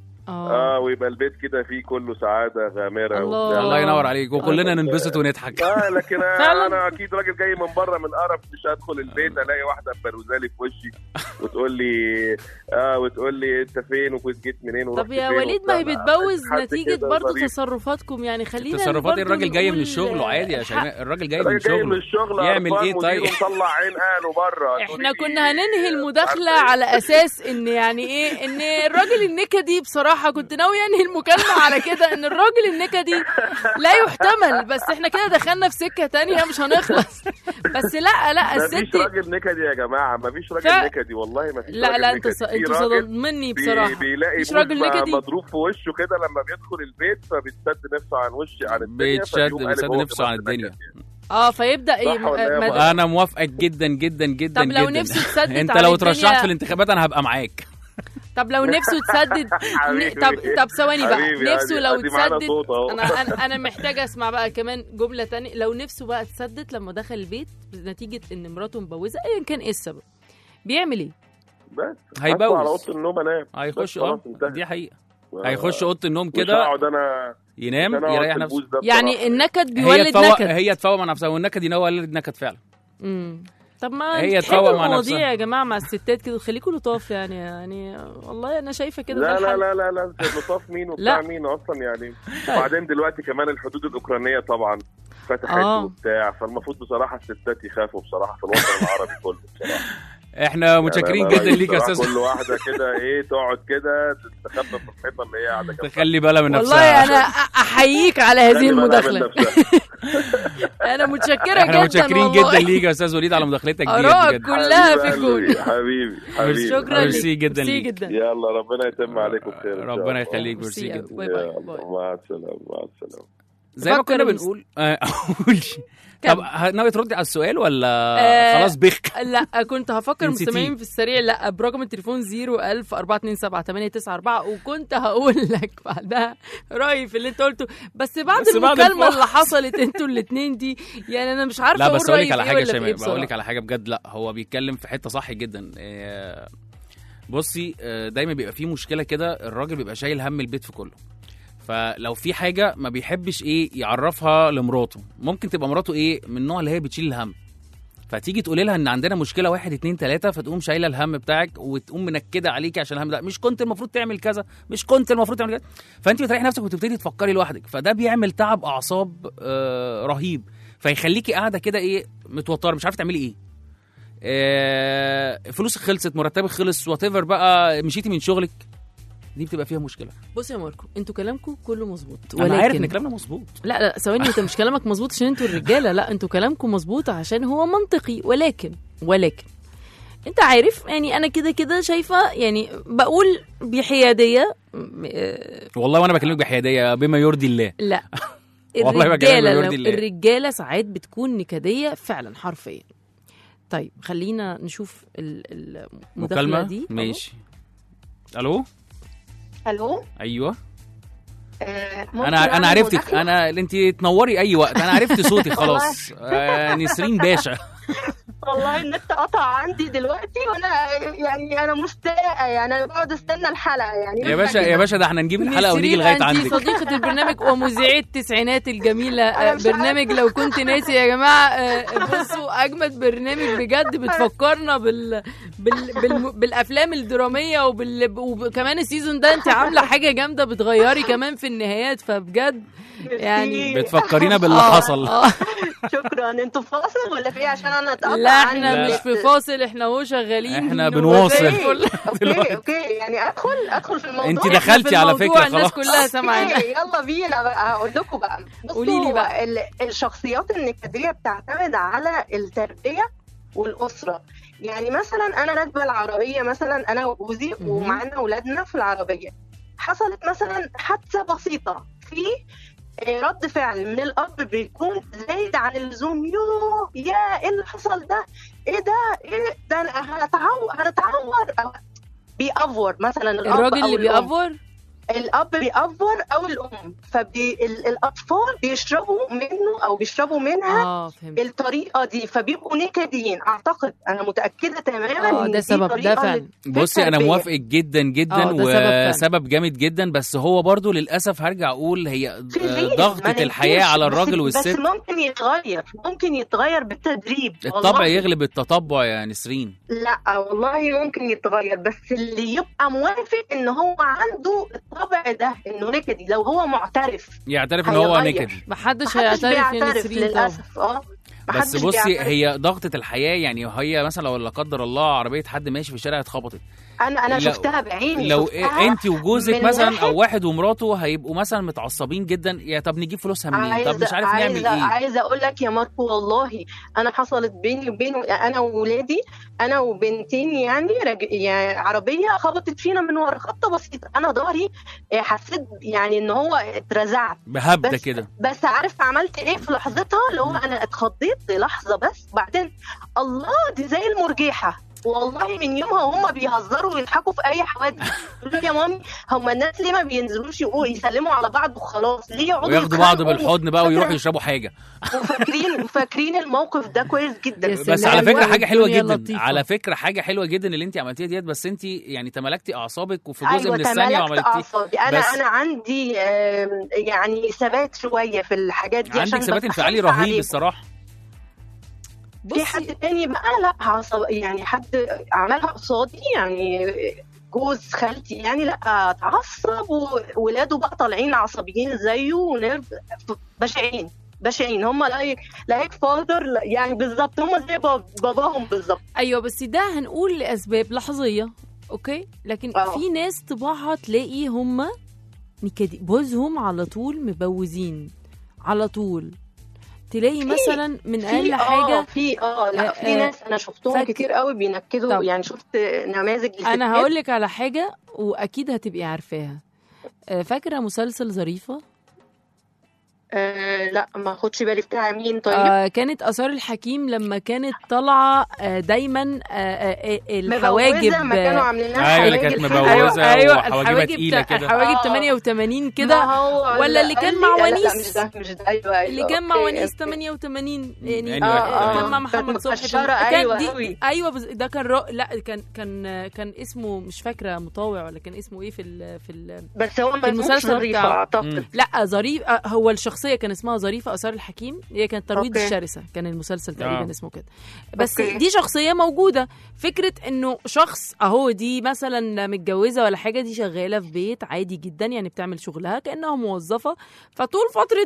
[SPEAKER 2] اه
[SPEAKER 8] اه ويبقى البيت كده فيه كله سعاده غامره
[SPEAKER 2] الله.
[SPEAKER 8] وبتاع.
[SPEAKER 3] الله ينور عليك وكلنا ننبسط ونضحك
[SPEAKER 8] اه لكن
[SPEAKER 2] فعلا.
[SPEAKER 8] انا, أنا اكيد راجل جاي من بره من قرف مش هدخل البيت الاقي واحده مبروزالي في وشي وتقول لي اه وتقول لي انت فين وكنت جيت منين ورحت
[SPEAKER 2] طب يا
[SPEAKER 8] فين
[SPEAKER 2] وليد ما هي
[SPEAKER 8] وبتاع.
[SPEAKER 2] بتبوظ
[SPEAKER 8] حد
[SPEAKER 2] نتيجة
[SPEAKER 8] كده
[SPEAKER 2] برضو
[SPEAKER 8] ظريف.
[SPEAKER 2] تصرفاتكم يعني خلينا
[SPEAKER 3] تصرفات
[SPEAKER 2] برضو
[SPEAKER 3] الراجل جاي من
[SPEAKER 2] نقول
[SPEAKER 3] الشغل عادي يا
[SPEAKER 2] حق.
[SPEAKER 3] شيماء الراجل جاي من
[SPEAKER 8] الراجل جاي من
[SPEAKER 3] الشغل
[SPEAKER 8] الشغل
[SPEAKER 3] يعمل
[SPEAKER 8] قرفان
[SPEAKER 3] ايه
[SPEAKER 8] مديره
[SPEAKER 3] طيب
[SPEAKER 8] مطلع عين اهله بره
[SPEAKER 2] احنا كنا هننهي المداخلة على اساس ان يعني ايه ان الراجل النكدي بصراحة كنت ناوي انهي المكالمة على كده ان الراجل النكدي لا يحتمل بس احنا كده دخلنا في سكة تانية مش هنخلص بس لا لا
[SPEAKER 8] مفيش
[SPEAKER 2] الست
[SPEAKER 8] راجل نكدي يا جماعه مفيش راجل
[SPEAKER 2] فع-
[SPEAKER 8] نكدي والله مفيش
[SPEAKER 2] لا
[SPEAKER 8] راجل
[SPEAKER 2] لا انت
[SPEAKER 8] نكدي.
[SPEAKER 2] ص...
[SPEAKER 8] في
[SPEAKER 2] انتوا
[SPEAKER 8] راجل
[SPEAKER 2] صدمني
[SPEAKER 8] بي-
[SPEAKER 2] بصراحة
[SPEAKER 8] بيلاقي
[SPEAKER 2] مش راجل
[SPEAKER 8] بوز م-
[SPEAKER 2] نكدي.
[SPEAKER 8] مضروب في وشه كده لما بيدخل البيت فبيتسد نفسه عن وش عن الدنيا
[SPEAKER 3] بيتشد
[SPEAKER 8] فيقوم قالب
[SPEAKER 3] بيتسد
[SPEAKER 8] هو
[SPEAKER 3] نفسه عن
[SPEAKER 8] كمان
[SPEAKER 3] الدنيا
[SPEAKER 8] نكد.
[SPEAKER 2] اه فيبدا ايه
[SPEAKER 8] صح ولا
[SPEAKER 2] م-
[SPEAKER 8] إيه يا
[SPEAKER 2] مد-
[SPEAKER 8] أبو
[SPEAKER 3] انا موافقك جدا جدا جدا
[SPEAKER 2] طب لو
[SPEAKER 3] جدا
[SPEAKER 2] نفسه تسدد
[SPEAKER 3] انت
[SPEAKER 2] على
[SPEAKER 3] لو
[SPEAKER 2] الدنيا-
[SPEAKER 3] اترشحت في الانتخابات انا هبقى معاك
[SPEAKER 2] طب لو نفسه تسدد
[SPEAKER 8] حبيبي.
[SPEAKER 2] طب طب ثواني بقى
[SPEAKER 8] حبيبي،
[SPEAKER 2] نفسه
[SPEAKER 8] عادي-
[SPEAKER 2] لو
[SPEAKER 8] عادي معانا
[SPEAKER 2] تسدد
[SPEAKER 8] صوت أهو.
[SPEAKER 2] انا انا انا محتاجه اسمع بقى كمان جمله تانية لو نفسه بقى تسدد لما دخل البيت نتيجه ان مراته مبوزه ايا كان ايه السبب بيعمل ايه
[SPEAKER 8] بس
[SPEAKER 3] هيبوظ.
[SPEAKER 8] هدخل على اوضه النوم انام
[SPEAKER 3] هيخش
[SPEAKER 8] بس خلاص
[SPEAKER 3] اه
[SPEAKER 8] انتهت.
[SPEAKER 3] دي حقيقه هيخش اوضه النوم
[SPEAKER 8] مش
[SPEAKER 3] كده
[SPEAKER 8] هقعد انا
[SPEAKER 3] ينام
[SPEAKER 8] مش هنقعد
[SPEAKER 3] يريح
[SPEAKER 8] في
[SPEAKER 3] نفسه
[SPEAKER 8] البوز ده
[SPEAKER 2] يعني
[SPEAKER 8] بصراحة.
[SPEAKER 2] النكد
[SPEAKER 3] هي
[SPEAKER 2] بيولد
[SPEAKER 3] تفوق
[SPEAKER 2] نكد
[SPEAKER 3] هي تفوق مع نفسها والنكد يولد نكد فعلا
[SPEAKER 2] امم طب ما
[SPEAKER 3] هي
[SPEAKER 2] تحلوا
[SPEAKER 3] تفوق مع
[SPEAKER 2] المواضيع
[SPEAKER 3] نفسها.
[SPEAKER 2] يا جماعه مع الستات كده خليكم لطاف يعني يعني والله انا شايفه كده ده
[SPEAKER 8] لا لا
[SPEAKER 2] الحل.
[SPEAKER 8] لا لا لا لطاف مين
[SPEAKER 2] لا.
[SPEAKER 8] وبتاع مين اصلا يعني وبعدين دلوقتي كمان الحدود الاوكرانيه طبعا فتحت
[SPEAKER 2] آه.
[SPEAKER 8] وبتاع فالمفروض بصراحه الستات يخافوا بصراحه في الوطن العربي كله بصراحه
[SPEAKER 3] احنا متشكرين
[SPEAKER 8] يعني أنا
[SPEAKER 3] جدا
[SPEAKER 8] رأيي
[SPEAKER 3] ليك يا
[SPEAKER 8] بصراحة
[SPEAKER 3] استاذ
[SPEAKER 8] كل واحده كده ايه تقعد كده تستخبى في الحيطه اللي هي قاعده جنبها.
[SPEAKER 3] تخلي بالها من
[SPEAKER 2] والله
[SPEAKER 3] نفسها
[SPEAKER 2] انا أ- احييك على هذه
[SPEAKER 8] خلي بالها من
[SPEAKER 2] المداخله
[SPEAKER 8] نفسها.
[SPEAKER 2] انا متشكره
[SPEAKER 3] احنا
[SPEAKER 2] جدا
[SPEAKER 3] متشكرين
[SPEAKER 2] والله.
[SPEAKER 3] جدا ليك يا استاذ وليد على مداخلتك دي
[SPEAKER 2] آرائك
[SPEAKER 3] بجد.
[SPEAKER 2] كلها في
[SPEAKER 8] حبيبي
[SPEAKER 2] الجون
[SPEAKER 8] قلبي، حبيبي حبيبي
[SPEAKER 2] شكرا
[SPEAKER 3] ميرسي
[SPEAKER 2] ليك.
[SPEAKER 3] جدا
[SPEAKER 2] ميرسي
[SPEAKER 3] ليك.
[SPEAKER 2] جدا
[SPEAKER 8] يلا ربنا يتم عليكم خير إن شاء
[SPEAKER 3] ربنا
[SPEAKER 8] الله.
[SPEAKER 3] يخليك
[SPEAKER 2] ميرسي
[SPEAKER 3] ميرسي
[SPEAKER 2] أوي.
[SPEAKER 3] جدا
[SPEAKER 2] باي باي
[SPEAKER 8] يلا،
[SPEAKER 2] باي
[SPEAKER 8] مع السلامه مع السلامه
[SPEAKER 3] زي ما
[SPEAKER 2] فكر
[SPEAKER 3] كنا
[SPEAKER 2] المس-
[SPEAKER 3] بنقول آه، قولي
[SPEAKER 2] كم؟
[SPEAKER 3] طب ه- ناوي تردي على السؤال ولا
[SPEAKER 2] آه،
[SPEAKER 3] خلاص بخ
[SPEAKER 2] لا كنت هفكر
[SPEAKER 3] نسيتيه.
[SPEAKER 2] مستمعين في السريع لا برقم التليفون 01000 427 وكنت هقول لك بعدها رايي في اللي انت قلته بس بعد
[SPEAKER 3] بس بعد
[SPEAKER 2] المكالمه
[SPEAKER 3] الفرح.
[SPEAKER 2] اللي حصلت انتوا الاثنين دي يعني انا مش عارفه
[SPEAKER 3] لا
[SPEAKER 2] اقول
[SPEAKER 3] بس اقول
[SPEAKER 2] رايي
[SPEAKER 3] لك على
[SPEAKER 2] في
[SPEAKER 3] حاجه
[SPEAKER 2] ايه
[SPEAKER 3] يا
[SPEAKER 2] ولا في
[SPEAKER 3] شيماء
[SPEAKER 2] ايه
[SPEAKER 3] بقول لك
[SPEAKER 2] بصراحه
[SPEAKER 3] على حاجه بجد لا هو بيتكلم في حته صح جدا آه، بصي آه، دايما بيبقى في مشكله كده الراجل بيبقى شايل هم البيت في كله فلو في حاجه ما بيحبش ايه يعرفها لمراته ممكن تبقى مراته ايه من النوع اللي هي بتشيل الهم فتيجي تقولي لها ان عندنا مشكله واحد اتنين تلاته فتقوم شايله الهم بتاعك وتقوم منكده عليكي عشان الهم ده مش كنت المفروض تعمل كذا مش كنت المفروض تعمل كذا فانت بتريحي نفسك وتبتدي تفكري لوحدك فده بيعمل تعب اعصاب آه رهيب فيخليكي قاعده كده ايه متوتره مش عارفه تعملي ايه آه فلوسك خلصت مرتبك خلص وات بقى مشيتي من شغلك دي بتبقى فيها مشكله
[SPEAKER 2] بص يا ماركو انتوا كلامكم كله مظبوط
[SPEAKER 3] انا عارف ان
[SPEAKER 2] ولكن
[SPEAKER 3] كلامنا مظبوط
[SPEAKER 2] لا لا ثواني انت مش كلامك مظبوط عشان انتوا الرجاله لا انتوا كلامكم مظبوط عشان هو منطقي ولكن ولكن انت عارف يعني انا كده كده شايفه يعني بقول بحياديه م- آه،
[SPEAKER 3] والله وانا بكلمك بحياديه بما يرضي الله
[SPEAKER 2] لا
[SPEAKER 3] والله بكلمك
[SPEAKER 2] الرجاله
[SPEAKER 3] بيرضي
[SPEAKER 2] لو
[SPEAKER 3] الله.
[SPEAKER 2] الرجاله ساعات بتكون نكديه فعلا حرفيا طيب خلينا نشوف ال- المداخله
[SPEAKER 3] مكالمه
[SPEAKER 2] دي
[SPEAKER 3] ماشي الو
[SPEAKER 9] الو
[SPEAKER 3] ايوه
[SPEAKER 9] آه، ممكن
[SPEAKER 3] انا انا
[SPEAKER 9] أعمل
[SPEAKER 3] عرفتك
[SPEAKER 9] مداخلة؟
[SPEAKER 3] انا انت تنوري اي وقت انا عرفت صوتي خلاص آه نسرين باشا
[SPEAKER 9] والله النت قطع عندي دلوقتي وانا يعني انا مشتاقه يعني انا بقعد استنى الحلقه يعني
[SPEAKER 3] يا باشا يا باشا ده احنا نجيب الحلقه ونيجي
[SPEAKER 2] نسرين
[SPEAKER 3] لغايه
[SPEAKER 2] أنتي
[SPEAKER 3] عندك
[SPEAKER 2] صديقة البرنامج ومذيعة التسعينات الجميلة
[SPEAKER 9] أنا
[SPEAKER 2] آه،
[SPEAKER 9] مش
[SPEAKER 2] برنامج لو كنت ناسي يا جماعة آه، بصوا أجمد برنامج بجد بتفكرنا بال... بال... بال... بالأفلام الدرامية وبال... وكمان السيزون ده أنت عاملة حاجة جامدة بتغيري كمان في النهايات فبجد يعني
[SPEAKER 3] بتفكرينا باللي
[SPEAKER 2] آه،
[SPEAKER 3] حصل
[SPEAKER 2] آه.
[SPEAKER 9] شكرا انتوا في فاصل ولا في إيه؟ عشان انا اتقطع
[SPEAKER 2] لا
[SPEAKER 9] عندي
[SPEAKER 2] احنا
[SPEAKER 3] لا،
[SPEAKER 2] مش
[SPEAKER 3] لا.
[SPEAKER 2] في فاصل احنا هو شغالين
[SPEAKER 3] إحنا
[SPEAKER 2] وزي
[SPEAKER 3] بنواصل.
[SPEAKER 2] الفل.
[SPEAKER 9] اوكي اوكي يعني ادخل ادخل في الموضوع
[SPEAKER 3] انت
[SPEAKER 2] إحنا
[SPEAKER 3] دخلتي
[SPEAKER 2] في
[SPEAKER 3] على
[SPEAKER 2] الموضوع،
[SPEAKER 3] فكره
[SPEAKER 2] الناس
[SPEAKER 3] خلاص
[SPEAKER 2] كلها سامعانا
[SPEAKER 9] أوكي، يلا بينا بقى هقول لكم بقى بصوا
[SPEAKER 2] قولي لي بقى.
[SPEAKER 9] ال- الشخصيات النكديه بتعتمد على التربيه والاسره يعني مثلا انا راكبه العربيه مثلا انا وجوزي
[SPEAKER 2] مهم.
[SPEAKER 9] ومعانا اولادنا في العربيه حصلت مثلا حادثه بسيطه في آه، رد فعل من الاب بيكون زايد عن اللزوم يوه يا ايه اللي حصل ده ايه ده ايه ده انا هنتعور هنتعور أو بيأفور مثلا الاب
[SPEAKER 2] الراجل
[SPEAKER 9] أو
[SPEAKER 2] اللي
[SPEAKER 9] الأم.
[SPEAKER 2] بيأفور
[SPEAKER 9] الاب بيأفور او الام فالاطفال بيشربوا منه او بيشربوا منها
[SPEAKER 2] اه فهمت
[SPEAKER 9] الطريقه دي فبيبقوا نكديين اعتقد انا متاكده تماما
[SPEAKER 2] اه
[SPEAKER 9] إن
[SPEAKER 2] ده
[SPEAKER 9] دي
[SPEAKER 2] سبب ده
[SPEAKER 9] طريقة
[SPEAKER 2] فعلا
[SPEAKER 9] لل-
[SPEAKER 3] بصي انا
[SPEAKER 9] التربية.
[SPEAKER 3] موافقك جدا جدا
[SPEAKER 2] آه، ده سبب فعلا.
[SPEAKER 3] وسبب جامد جدا بس هو برضو للاسف هرجع اقول هي
[SPEAKER 9] في
[SPEAKER 3] آه،
[SPEAKER 9] الريل، ما
[SPEAKER 3] ضغطة الحياة
[SPEAKER 9] ننكرش،
[SPEAKER 3] على
[SPEAKER 9] بس-
[SPEAKER 3] الراجل
[SPEAKER 9] بس
[SPEAKER 3] والست
[SPEAKER 9] ممكن يتغير ممكن يتغير بالتدريب
[SPEAKER 3] الطبع
[SPEAKER 9] والله.
[SPEAKER 3] يغلب التطبع يا نسرين
[SPEAKER 9] لا والله ممكن يتغير بس اللي يبقى موافق ان هو عنده الطبع ده انه نكدي لو هو معترف
[SPEAKER 3] يعترف ان هو
[SPEAKER 9] هيغير.
[SPEAKER 3] نكدي
[SPEAKER 2] محدش
[SPEAKER 9] محدش
[SPEAKER 2] هيعترف يا
[SPEAKER 9] بيعترف
[SPEAKER 2] نسرين طبعا
[SPEAKER 9] للاسف اه
[SPEAKER 3] بس
[SPEAKER 9] محدش
[SPEAKER 3] بصي
[SPEAKER 9] بيعترف.
[SPEAKER 3] هي ضغطة الحياة يعني هي مثلا لو لا قدر الله عربية حد ماشي في الشارع اتخبطت
[SPEAKER 9] انا انا
[SPEAKER 3] لو-
[SPEAKER 9] شفتها بعيني
[SPEAKER 3] لو
[SPEAKER 9] شفتها
[SPEAKER 3] انت وجوزك
[SPEAKER 9] من
[SPEAKER 3] مثلا
[SPEAKER 9] واحد-
[SPEAKER 3] او واحد ومراته هيبقوا مثلا متعصبين جدا يا طب نجيب فلوسها منين طب مش عارف نعمل
[SPEAKER 9] عايزة
[SPEAKER 3] ايه
[SPEAKER 9] عايزه اقول لك يا ماركو والله انا حصلت بيني وبينه انا وولادي انا وبنتين يعني رج... يعني عربيه خبطت فينا من ورا خبطه بسيطه انا ظهري آه، حسيت يعني ان هو اترزعت
[SPEAKER 3] بهبدة
[SPEAKER 9] بس
[SPEAKER 3] كده
[SPEAKER 9] بس عارف عملت ايه في لحظتها اللي هو انا اتخضيت للحظه بس بعدين الله دي زي المرجيحه والله من يومها هم بيهزروا ويضحكوا في اي حوادث يقولوا يا مامي هم الناس ليه ما بينزلوش يقولوا يسلموا على بعض وخلاص ليه يقعدوا
[SPEAKER 3] وياخدوا بعض
[SPEAKER 9] يتخانقوا
[SPEAKER 3] بالحضن بقى ويروحوا
[SPEAKER 9] فاكرة-
[SPEAKER 3] يشربوا حاجة
[SPEAKER 9] وفاكرين فاكرين الموقف ده كويس جدا
[SPEAKER 2] يا
[SPEAKER 3] بس
[SPEAKER 2] سلام،
[SPEAKER 3] على فكره
[SPEAKER 2] والله
[SPEAKER 3] حاجه حلوه
[SPEAKER 2] الدنيا
[SPEAKER 3] جدا
[SPEAKER 2] لطيفة.
[SPEAKER 3] على فكره حاجه حلوه جدا اللي انت عملتيها ديت بس انت يعني تملكتي اعصابك وفي جزء
[SPEAKER 9] ايوه
[SPEAKER 3] من الثانيه
[SPEAKER 9] تملكت
[SPEAKER 3] وعملتيه
[SPEAKER 9] اعصابي انا
[SPEAKER 3] بس-
[SPEAKER 9] انا عندي آم، يعني ثبات شويه في الحاجات دي
[SPEAKER 3] عندك
[SPEAKER 9] عشان
[SPEAKER 3] ثبات
[SPEAKER 9] ببقى
[SPEAKER 3] انفعالي
[SPEAKER 9] خايفة
[SPEAKER 3] رهيب
[SPEAKER 9] عليهم.
[SPEAKER 3] الصراحه
[SPEAKER 9] في حد تاني بقى لا عصب يعني حد عملها قصادي يعني جوز خالتي يعني لا اتعصب وولاده بقى طالعين عصبيين زيه ونرد بشعين بشعين هم لايك لايك فاذر يعني بالظبط هم زي باب- باباهم بالظبط
[SPEAKER 2] ايوه بس ده هنقول لاسباب لحظيه اوكي لكن
[SPEAKER 9] آه.
[SPEAKER 2] في ناس طباعها تلاقي هم نكدي بوزهم على طول مبوزين على طول تلاقي مثلا من
[SPEAKER 9] في
[SPEAKER 2] اقل
[SPEAKER 9] اه
[SPEAKER 2] حاجه
[SPEAKER 9] في اه لا
[SPEAKER 2] آه،
[SPEAKER 9] في
[SPEAKER 2] آه،
[SPEAKER 9] ناس انا شفتهم
[SPEAKER 2] فاك-
[SPEAKER 9] كتير قوي بينكدوا
[SPEAKER 2] طب.
[SPEAKER 9] يعني شفت نماذج
[SPEAKER 2] انا
[SPEAKER 9] لستات.
[SPEAKER 2] هقول لك على حاجه واكيد هتبقي عارفاها آه، فاكره مسلسل ظريفه
[SPEAKER 9] آه لا ما خدش بالي بتاع مين طيب
[SPEAKER 2] آه كانت اثار الحكيم لما كانت طالعه آه دايما آه آه آه الحواجب
[SPEAKER 9] مبوزة ما كانوا عاملين لها
[SPEAKER 3] ايوه اللي كانت
[SPEAKER 9] حواجب
[SPEAKER 3] مبوزة
[SPEAKER 2] ايوه ايوه
[SPEAKER 3] وحواجبها
[SPEAKER 2] الحواجب
[SPEAKER 3] تقيلة
[SPEAKER 2] بتاع-
[SPEAKER 3] كده.
[SPEAKER 2] الحواجب
[SPEAKER 9] آه.
[SPEAKER 2] 88 كده
[SPEAKER 9] ما هو
[SPEAKER 2] ولا اللي كان
[SPEAKER 9] لا،
[SPEAKER 2] مع
[SPEAKER 9] لا، لا
[SPEAKER 2] ونيس؟
[SPEAKER 9] مش ده مش ده ايوه ايوه
[SPEAKER 2] اللي كان مع
[SPEAKER 9] أوكي،
[SPEAKER 2] ونيس
[SPEAKER 9] أوكي.
[SPEAKER 2] 88 يعني
[SPEAKER 3] أيوة،
[SPEAKER 2] آه،
[SPEAKER 3] أيوة.
[SPEAKER 2] كان مع محمد
[SPEAKER 9] كانت
[SPEAKER 2] صبحي
[SPEAKER 9] مكشرة،
[SPEAKER 2] كان
[SPEAKER 9] أيوة
[SPEAKER 2] دي
[SPEAKER 9] أوي.
[SPEAKER 2] ايوه بز- ده كان رو... لا كان كان كان اسمه مش فاكره مطاوع ولا كان اسمه ايه في ال... في ال...
[SPEAKER 9] بس هو
[SPEAKER 2] في
[SPEAKER 9] ما
[SPEAKER 2] المسلسل
[SPEAKER 9] المسلسل ظريفة
[SPEAKER 2] بتاعه.
[SPEAKER 9] اعتقد
[SPEAKER 2] لا ظريف آه، هو الشخصيه كان اسمها ظريفه اثار الحكيم هي كانت ترويض
[SPEAKER 9] أوكي.
[SPEAKER 2] الشرسه كان المسلسل تقريبا
[SPEAKER 3] آه.
[SPEAKER 2] اسمه كده بس
[SPEAKER 9] أوكي.
[SPEAKER 2] دي شخصيه موجوده فكره انه شخص اهو دي مثلا متجوزه ولا حاجه دي شغاله في بيت عادي جدا يعني بتعمل شغلها كانها موظفه فطول فتره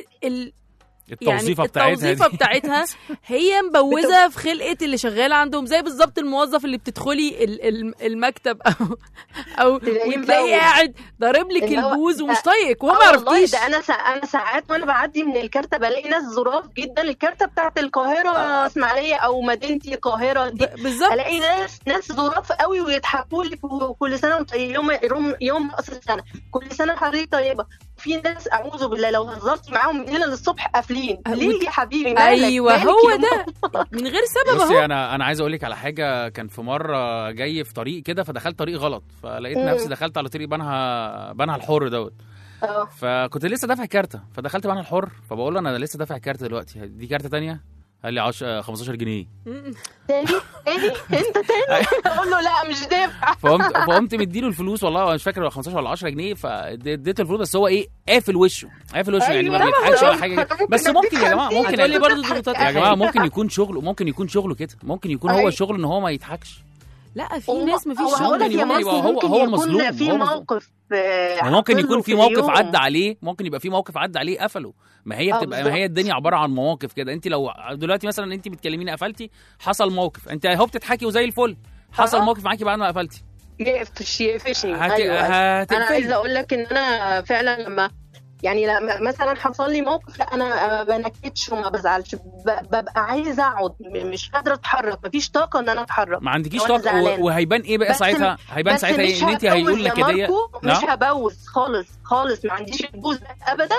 [SPEAKER 2] ال
[SPEAKER 3] التوظيفه
[SPEAKER 2] يعني
[SPEAKER 3] بتاعتها
[SPEAKER 2] التوظيفه
[SPEAKER 3] دي.
[SPEAKER 2] بتاعتها هي مبوزه في خلقه اللي شغاله عندهم زي بالظبط الموظف اللي بتدخلي ال- ال- المكتب او او
[SPEAKER 9] تلاقيه
[SPEAKER 2] وتلاقيه
[SPEAKER 9] مبوز.
[SPEAKER 2] قاعد ضارب لك
[SPEAKER 9] اللي هو
[SPEAKER 2] البوز ومش
[SPEAKER 9] ده-
[SPEAKER 2] طايقك وهو
[SPEAKER 9] آه
[SPEAKER 2] ما
[SPEAKER 9] والله
[SPEAKER 2] عرفتيش
[SPEAKER 9] ده انا سا... انا ساعات وانا بعدي من الكارته بلاقي ناس ظراف جدا الكارته بتاعت القاهره اسماعيليه او مدينتي القاهره دي
[SPEAKER 2] ب- بالظبط
[SPEAKER 9] الاقي ناس ناس ظراف قوي ويضحكوا لك وكل سنه وانت يوم يوم يوم راس السنه كل سنه حضرتك طيبه في ناس اعوذ بالله لو هزرت معاهم من هنا للصبح قافلين
[SPEAKER 2] أه،
[SPEAKER 9] ليه
[SPEAKER 2] وت-
[SPEAKER 9] يا حبيبي مالك
[SPEAKER 2] ايوه
[SPEAKER 9] مالك
[SPEAKER 2] هو
[SPEAKER 9] يا
[SPEAKER 2] ده من غير سبب
[SPEAKER 3] بصي
[SPEAKER 2] اهو
[SPEAKER 3] انا انا عايز اقول لك على حاجه كان في مره جاي في طريق كده فدخلت طريق غلط فلقيت
[SPEAKER 9] مم.
[SPEAKER 3] نفسي دخلت على طريق بنها بنها الحر دوت
[SPEAKER 9] اه
[SPEAKER 3] فكنت لسه دافع كارته فدخلت بنها الحر فبقول له انا لسه دافع كارته دلوقتي دي كارته تانية قال لي 10 15 جنيه
[SPEAKER 9] تاني تاني انت تاني اقول له لا مش دافع
[SPEAKER 3] فقمت فقمت مديله الفلوس والله أنا مش فاكر هو 15 ولا 10 جنيه فاديته الفلوس بس هو ايه قافل وشه قافل وشه يعني ما
[SPEAKER 9] أيوة.
[SPEAKER 3] بيضحكش ولا حاجه
[SPEAKER 9] ممكن
[SPEAKER 3] بس
[SPEAKER 9] أديك
[SPEAKER 3] ممكن يا جماعه
[SPEAKER 9] 50.
[SPEAKER 3] ممكن
[SPEAKER 2] هتقولي
[SPEAKER 3] يا
[SPEAKER 2] برضه ضغوطات
[SPEAKER 3] جماعه
[SPEAKER 2] الحياة.
[SPEAKER 3] ممكن يكون شغله ممكن يكون شغله كده ممكن يكون هو
[SPEAKER 9] أيوة.
[SPEAKER 3] شغله ان هو ما يضحكش
[SPEAKER 2] لا في
[SPEAKER 9] هو-
[SPEAKER 2] ناس ما
[SPEAKER 9] هو
[SPEAKER 2] فيش
[SPEAKER 9] هقول لك
[SPEAKER 3] ممكن
[SPEAKER 9] يا
[SPEAKER 3] يبقى-
[SPEAKER 9] ماركو
[SPEAKER 3] هو-
[SPEAKER 9] ممكن
[SPEAKER 3] هو
[SPEAKER 9] يكون
[SPEAKER 3] مظلوم،
[SPEAKER 9] في
[SPEAKER 3] هو مظلوم.
[SPEAKER 9] موقف آه،
[SPEAKER 3] وممكن
[SPEAKER 9] حصل
[SPEAKER 3] يكون
[SPEAKER 9] له
[SPEAKER 3] في موقف
[SPEAKER 9] اليوم.
[SPEAKER 3] عدى عليه ممكن يبقى في موقف عدى عليه قفله ما هي
[SPEAKER 9] آه،
[SPEAKER 3] بتبقى ما
[SPEAKER 9] بالظبط.
[SPEAKER 3] هي الدنيا عباره عن مواقف كده انت لو دلوقتي مثلا انت بتكلميني قفلتي حصل موقف انت اهو بتضحكي وزي الفل حصل
[SPEAKER 9] آه.
[SPEAKER 3] موقف معاكي بعد ما قفلتي
[SPEAKER 9] يقفش يقفشني
[SPEAKER 3] هت...
[SPEAKER 9] ايوه أيوة. انا
[SPEAKER 3] هتقفلي.
[SPEAKER 9] عايزه اقول لك ان انا فعلا لما يعني لما مثلا حصل لي موقف لا انا ما بنكدش وما بزعلش ب- ببقى عايزه اقعد م- مش قادره اتحرك مفيش طاقه ان انا اتحرك
[SPEAKER 3] ما عندكيش
[SPEAKER 9] وأنا
[SPEAKER 3] طاقه
[SPEAKER 9] زعلانة.
[SPEAKER 3] و- وهيبان ايه بقى
[SPEAKER 9] بس-
[SPEAKER 3] ساعتها هيبان
[SPEAKER 9] بس
[SPEAKER 3] ساعتها
[SPEAKER 9] مش
[SPEAKER 3] ايه ان انت
[SPEAKER 9] هبوز
[SPEAKER 3] هيقول
[SPEAKER 9] يا
[SPEAKER 3] نكديه
[SPEAKER 9] ماركو، مش
[SPEAKER 3] نعم
[SPEAKER 9] هبوز خالص خالص ما عنديش البوز ده ابدا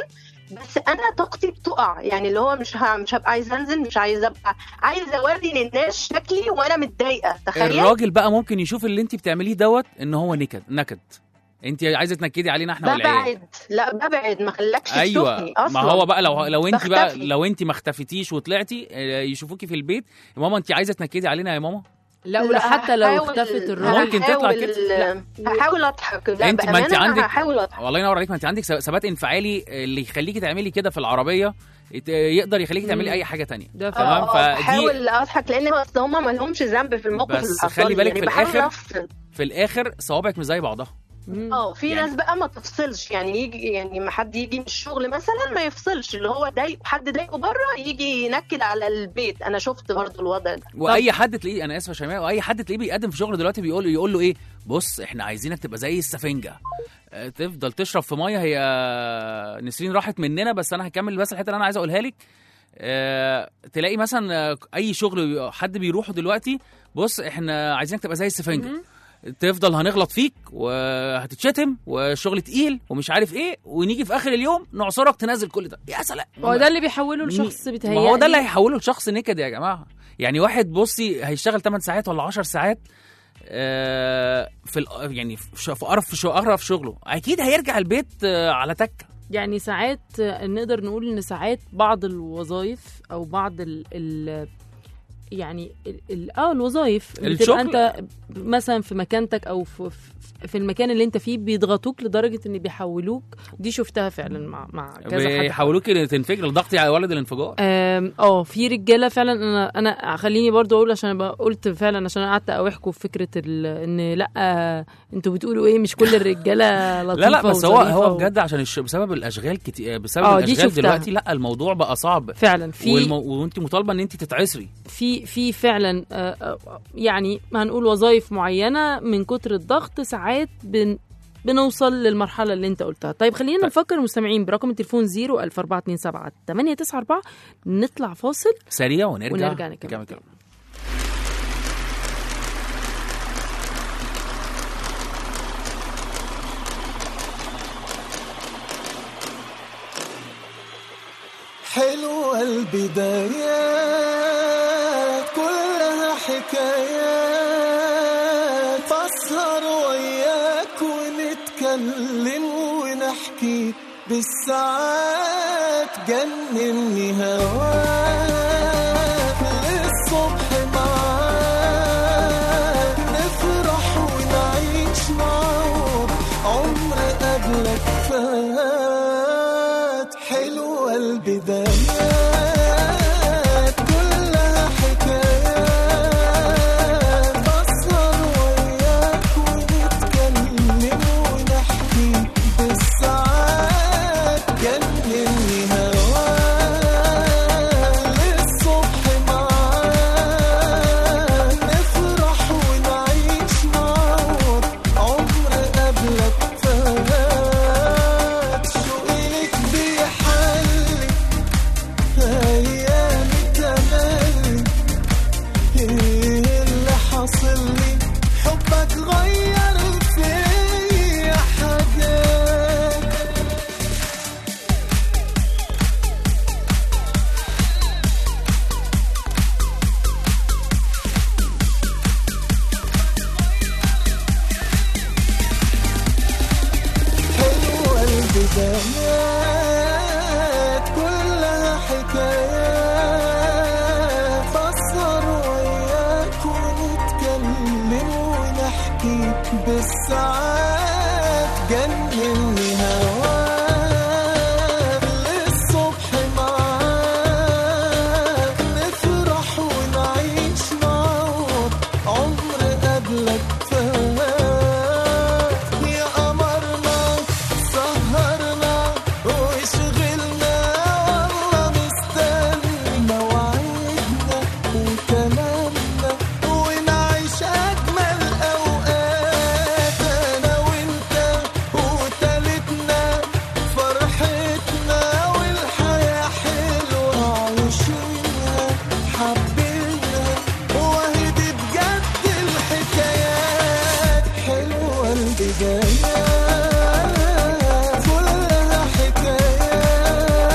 [SPEAKER 9] بس انا طاقتي بتقع يعني اللي هو مش ه... مش هبقى عايزه انزل مش عايزه ابقى عايزه اوري للناس شكلي وانا متضايقه تخيل
[SPEAKER 3] الراجل بقى ممكن يشوف اللي انت بتعمليه دوت ان هو نكد نكد انت عايزه تنكدي علينا احنا والعيال
[SPEAKER 9] ببعد لا ببعد ما خلكش
[SPEAKER 3] ايوه
[SPEAKER 9] تشوفني اصلا
[SPEAKER 3] ما هو بقى لو لو انت بقى
[SPEAKER 9] بختفي.
[SPEAKER 3] لو انت ما اختفيتيش وطلعتي آه، يشوفوكي في البيت يا ماما انت عايزه تنكدي علينا يا ماما
[SPEAKER 2] لا ولا حتى لو
[SPEAKER 9] هحاول-
[SPEAKER 2] اختفت الراجل
[SPEAKER 3] ممكن تطلع
[SPEAKER 9] هحاول-
[SPEAKER 3] كده.
[SPEAKER 9] هحاول اضحك لا
[SPEAKER 3] انت ما انت
[SPEAKER 9] بأمانة
[SPEAKER 3] عندك
[SPEAKER 9] هحاول اضحك
[SPEAKER 3] والله ينور عليك ما انت عندك ثبات انفعالي اللي يخليكي تعملي كده في العربيه يت- يقدر يخليكي تعملي
[SPEAKER 2] مم.
[SPEAKER 3] اي حاجه تانية
[SPEAKER 2] ده
[SPEAKER 3] تمام
[SPEAKER 9] آه،
[SPEAKER 3] فدي
[SPEAKER 9] بحاول اضحك لان اصل هم ما لهمش ذنب في الموقف
[SPEAKER 3] بس
[SPEAKER 9] اللي حصل
[SPEAKER 3] خلي
[SPEAKER 9] لي.
[SPEAKER 3] بالك
[SPEAKER 9] يعني
[SPEAKER 3] في
[SPEAKER 9] بحاول
[SPEAKER 3] الآخر
[SPEAKER 9] أفصل.
[SPEAKER 3] في الاخر صوابعك مش زي بعضها
[SPEAKER 2] مم.
[SPEAKER 9] اه في
[SPEAKER 3] يعني-
[SPEAKER 9] ناس بقى ما تفصلش يعني يجي يعني ما حد يجي من الشغل مثلا ما يفصلش اللي هو ضايق حد ضايقه بره يجي ينكد على البيت انا شفت برضو الوضع ده
[SPEAKER 3] واي حد تلاقيه انا اسف يا شيماء واي حد تلاقيه بيقدم في شغل دلوقتي بيقول يقول له ايه بص احنا عايزينك تبقى زي السفنجه اه، تفضل تشرب في ميه هي نسرين راحت مننا بس انا هكمل بس الحته اللي انا عايز اقولها لك اه، تلاقي مثلا اه، اي شغل حد بيروحه دلوقتي بص احنا عايزينك تبقى زي السفنجه
[SPEAKER 2] مم.
[SPEAKER 3] تفضل هنغلط فيك وهتتشتم والشغل تقيل ومش عارف ايه ونيجي في اخر اليوم نعصرك تنزل كل ده يا سلام
[SPEAKER 2] هو ده اللي بيحوله لشخص
[SPEAKER 3] ما
[SPEAKER 2] بيتهيألي
[SPEAKER 3] هو ده اللي هيحوله لشخص نكد يا جماعه يعني واحد بصي هيشتغل 8 ساعات ولا 10 ساعات آه، في ال- يعني في ش- في قرف في شو- قرف شغله اكيد هيرجع البيت آه، على تكه
[SPEAKER 2] يعني ساعات آه، نقدر نقول ان ساعات بعض الوظائف او بعض ال, ال يعني ال- ال- اه الوظائف
[SPEAKER 3] الشغل.
[SPEAKER 2] بتبقى انت مثلا في مكانتك او في, في- في المكان اللي انت فيه بيضغطوك لدرجه ان بيحولوك دي شفتها فعلا مع مع كذا حد
[SPEAKER 3] بيحولوكي تنفجر لضغطي على ولد الانفجار
[SPEAKER 2] آم، اه في رجاله فعلا انا انا خليني برضو اقول عشان أبقى قلت فعلا عشان أنا قعدت اوحكوا في فكره ال- ان لا انتوا بتقولوا ايه مش كل الرجاله لطيفه
[SPEAKER 3] لا لا بس هو
[SPEAKER 2] وظريفة
[SPEAKER 3] هو
[SPEAKER 2] و-
[SPEAKER 3] بجد عشان الش... بسبب الاشغال كتير بسبب
[SPEAKER 2] آه، دي
[SPEAKER 3] الاشغال
[SPEAKER 2] شفتها.
[SPEAKER 3] دلوقتي لا الموضوع بقى صعب
[SPEAKER 2] فعلا في
[SPEAKER 3] والمو... وانت مطالبه ان انت تتعسري
[SPEAKER 2] في في فعلا آه، آه، يعني هنقول وظائف معينه من كتر الضغط ساعات بن بنوصل للمرحله اللي انت قلتها طيب خلينا
[SPEAKER 3] طيب.
[SPEAKER 2] نفكر المستمعين برقم التليفون 0 1427 894 نطلع فاصل
[SPEAKER 3] سريع ونرجع
[SPEAKER 2] ونرجع نكمل.
[SPEAKER 3] نكمل كلام.
[SPEAKER 4] حلوة البدايات كلها حكايات فاسهر وياك ونتكلم ونحكي بالساعات جنني هواك للصبح معاك نفرح ونعيش معاك عمر قبلك فات حلوة البدايات كلها حكايات بسهر وياك ونتكلم ونحكي بالساعات جنني هواك للصبح معاك نفرح ونعيش معاك عمر قبلك فات شوقي لك بيحلي ايام تملي ايه اللي حاصل لي حبك غير فيا حاجات حلوة البدايات كلها حكايات فسر وياك ونتكلم ونحكي بالساعات جنني هواك للصبح معاك نفرح ونعيش معاك عمر قبلك فات يا قمرنا سهرنا وشغلنا والله مستنى مواعيدنا وكلامنا ونعيش أجمل أوقات أنا وأنت وتالتنا فرحتنا والحياة حلوة عايشينها حابينها وهي دي بجد الحكايات حلوة البدايات كلها حكايات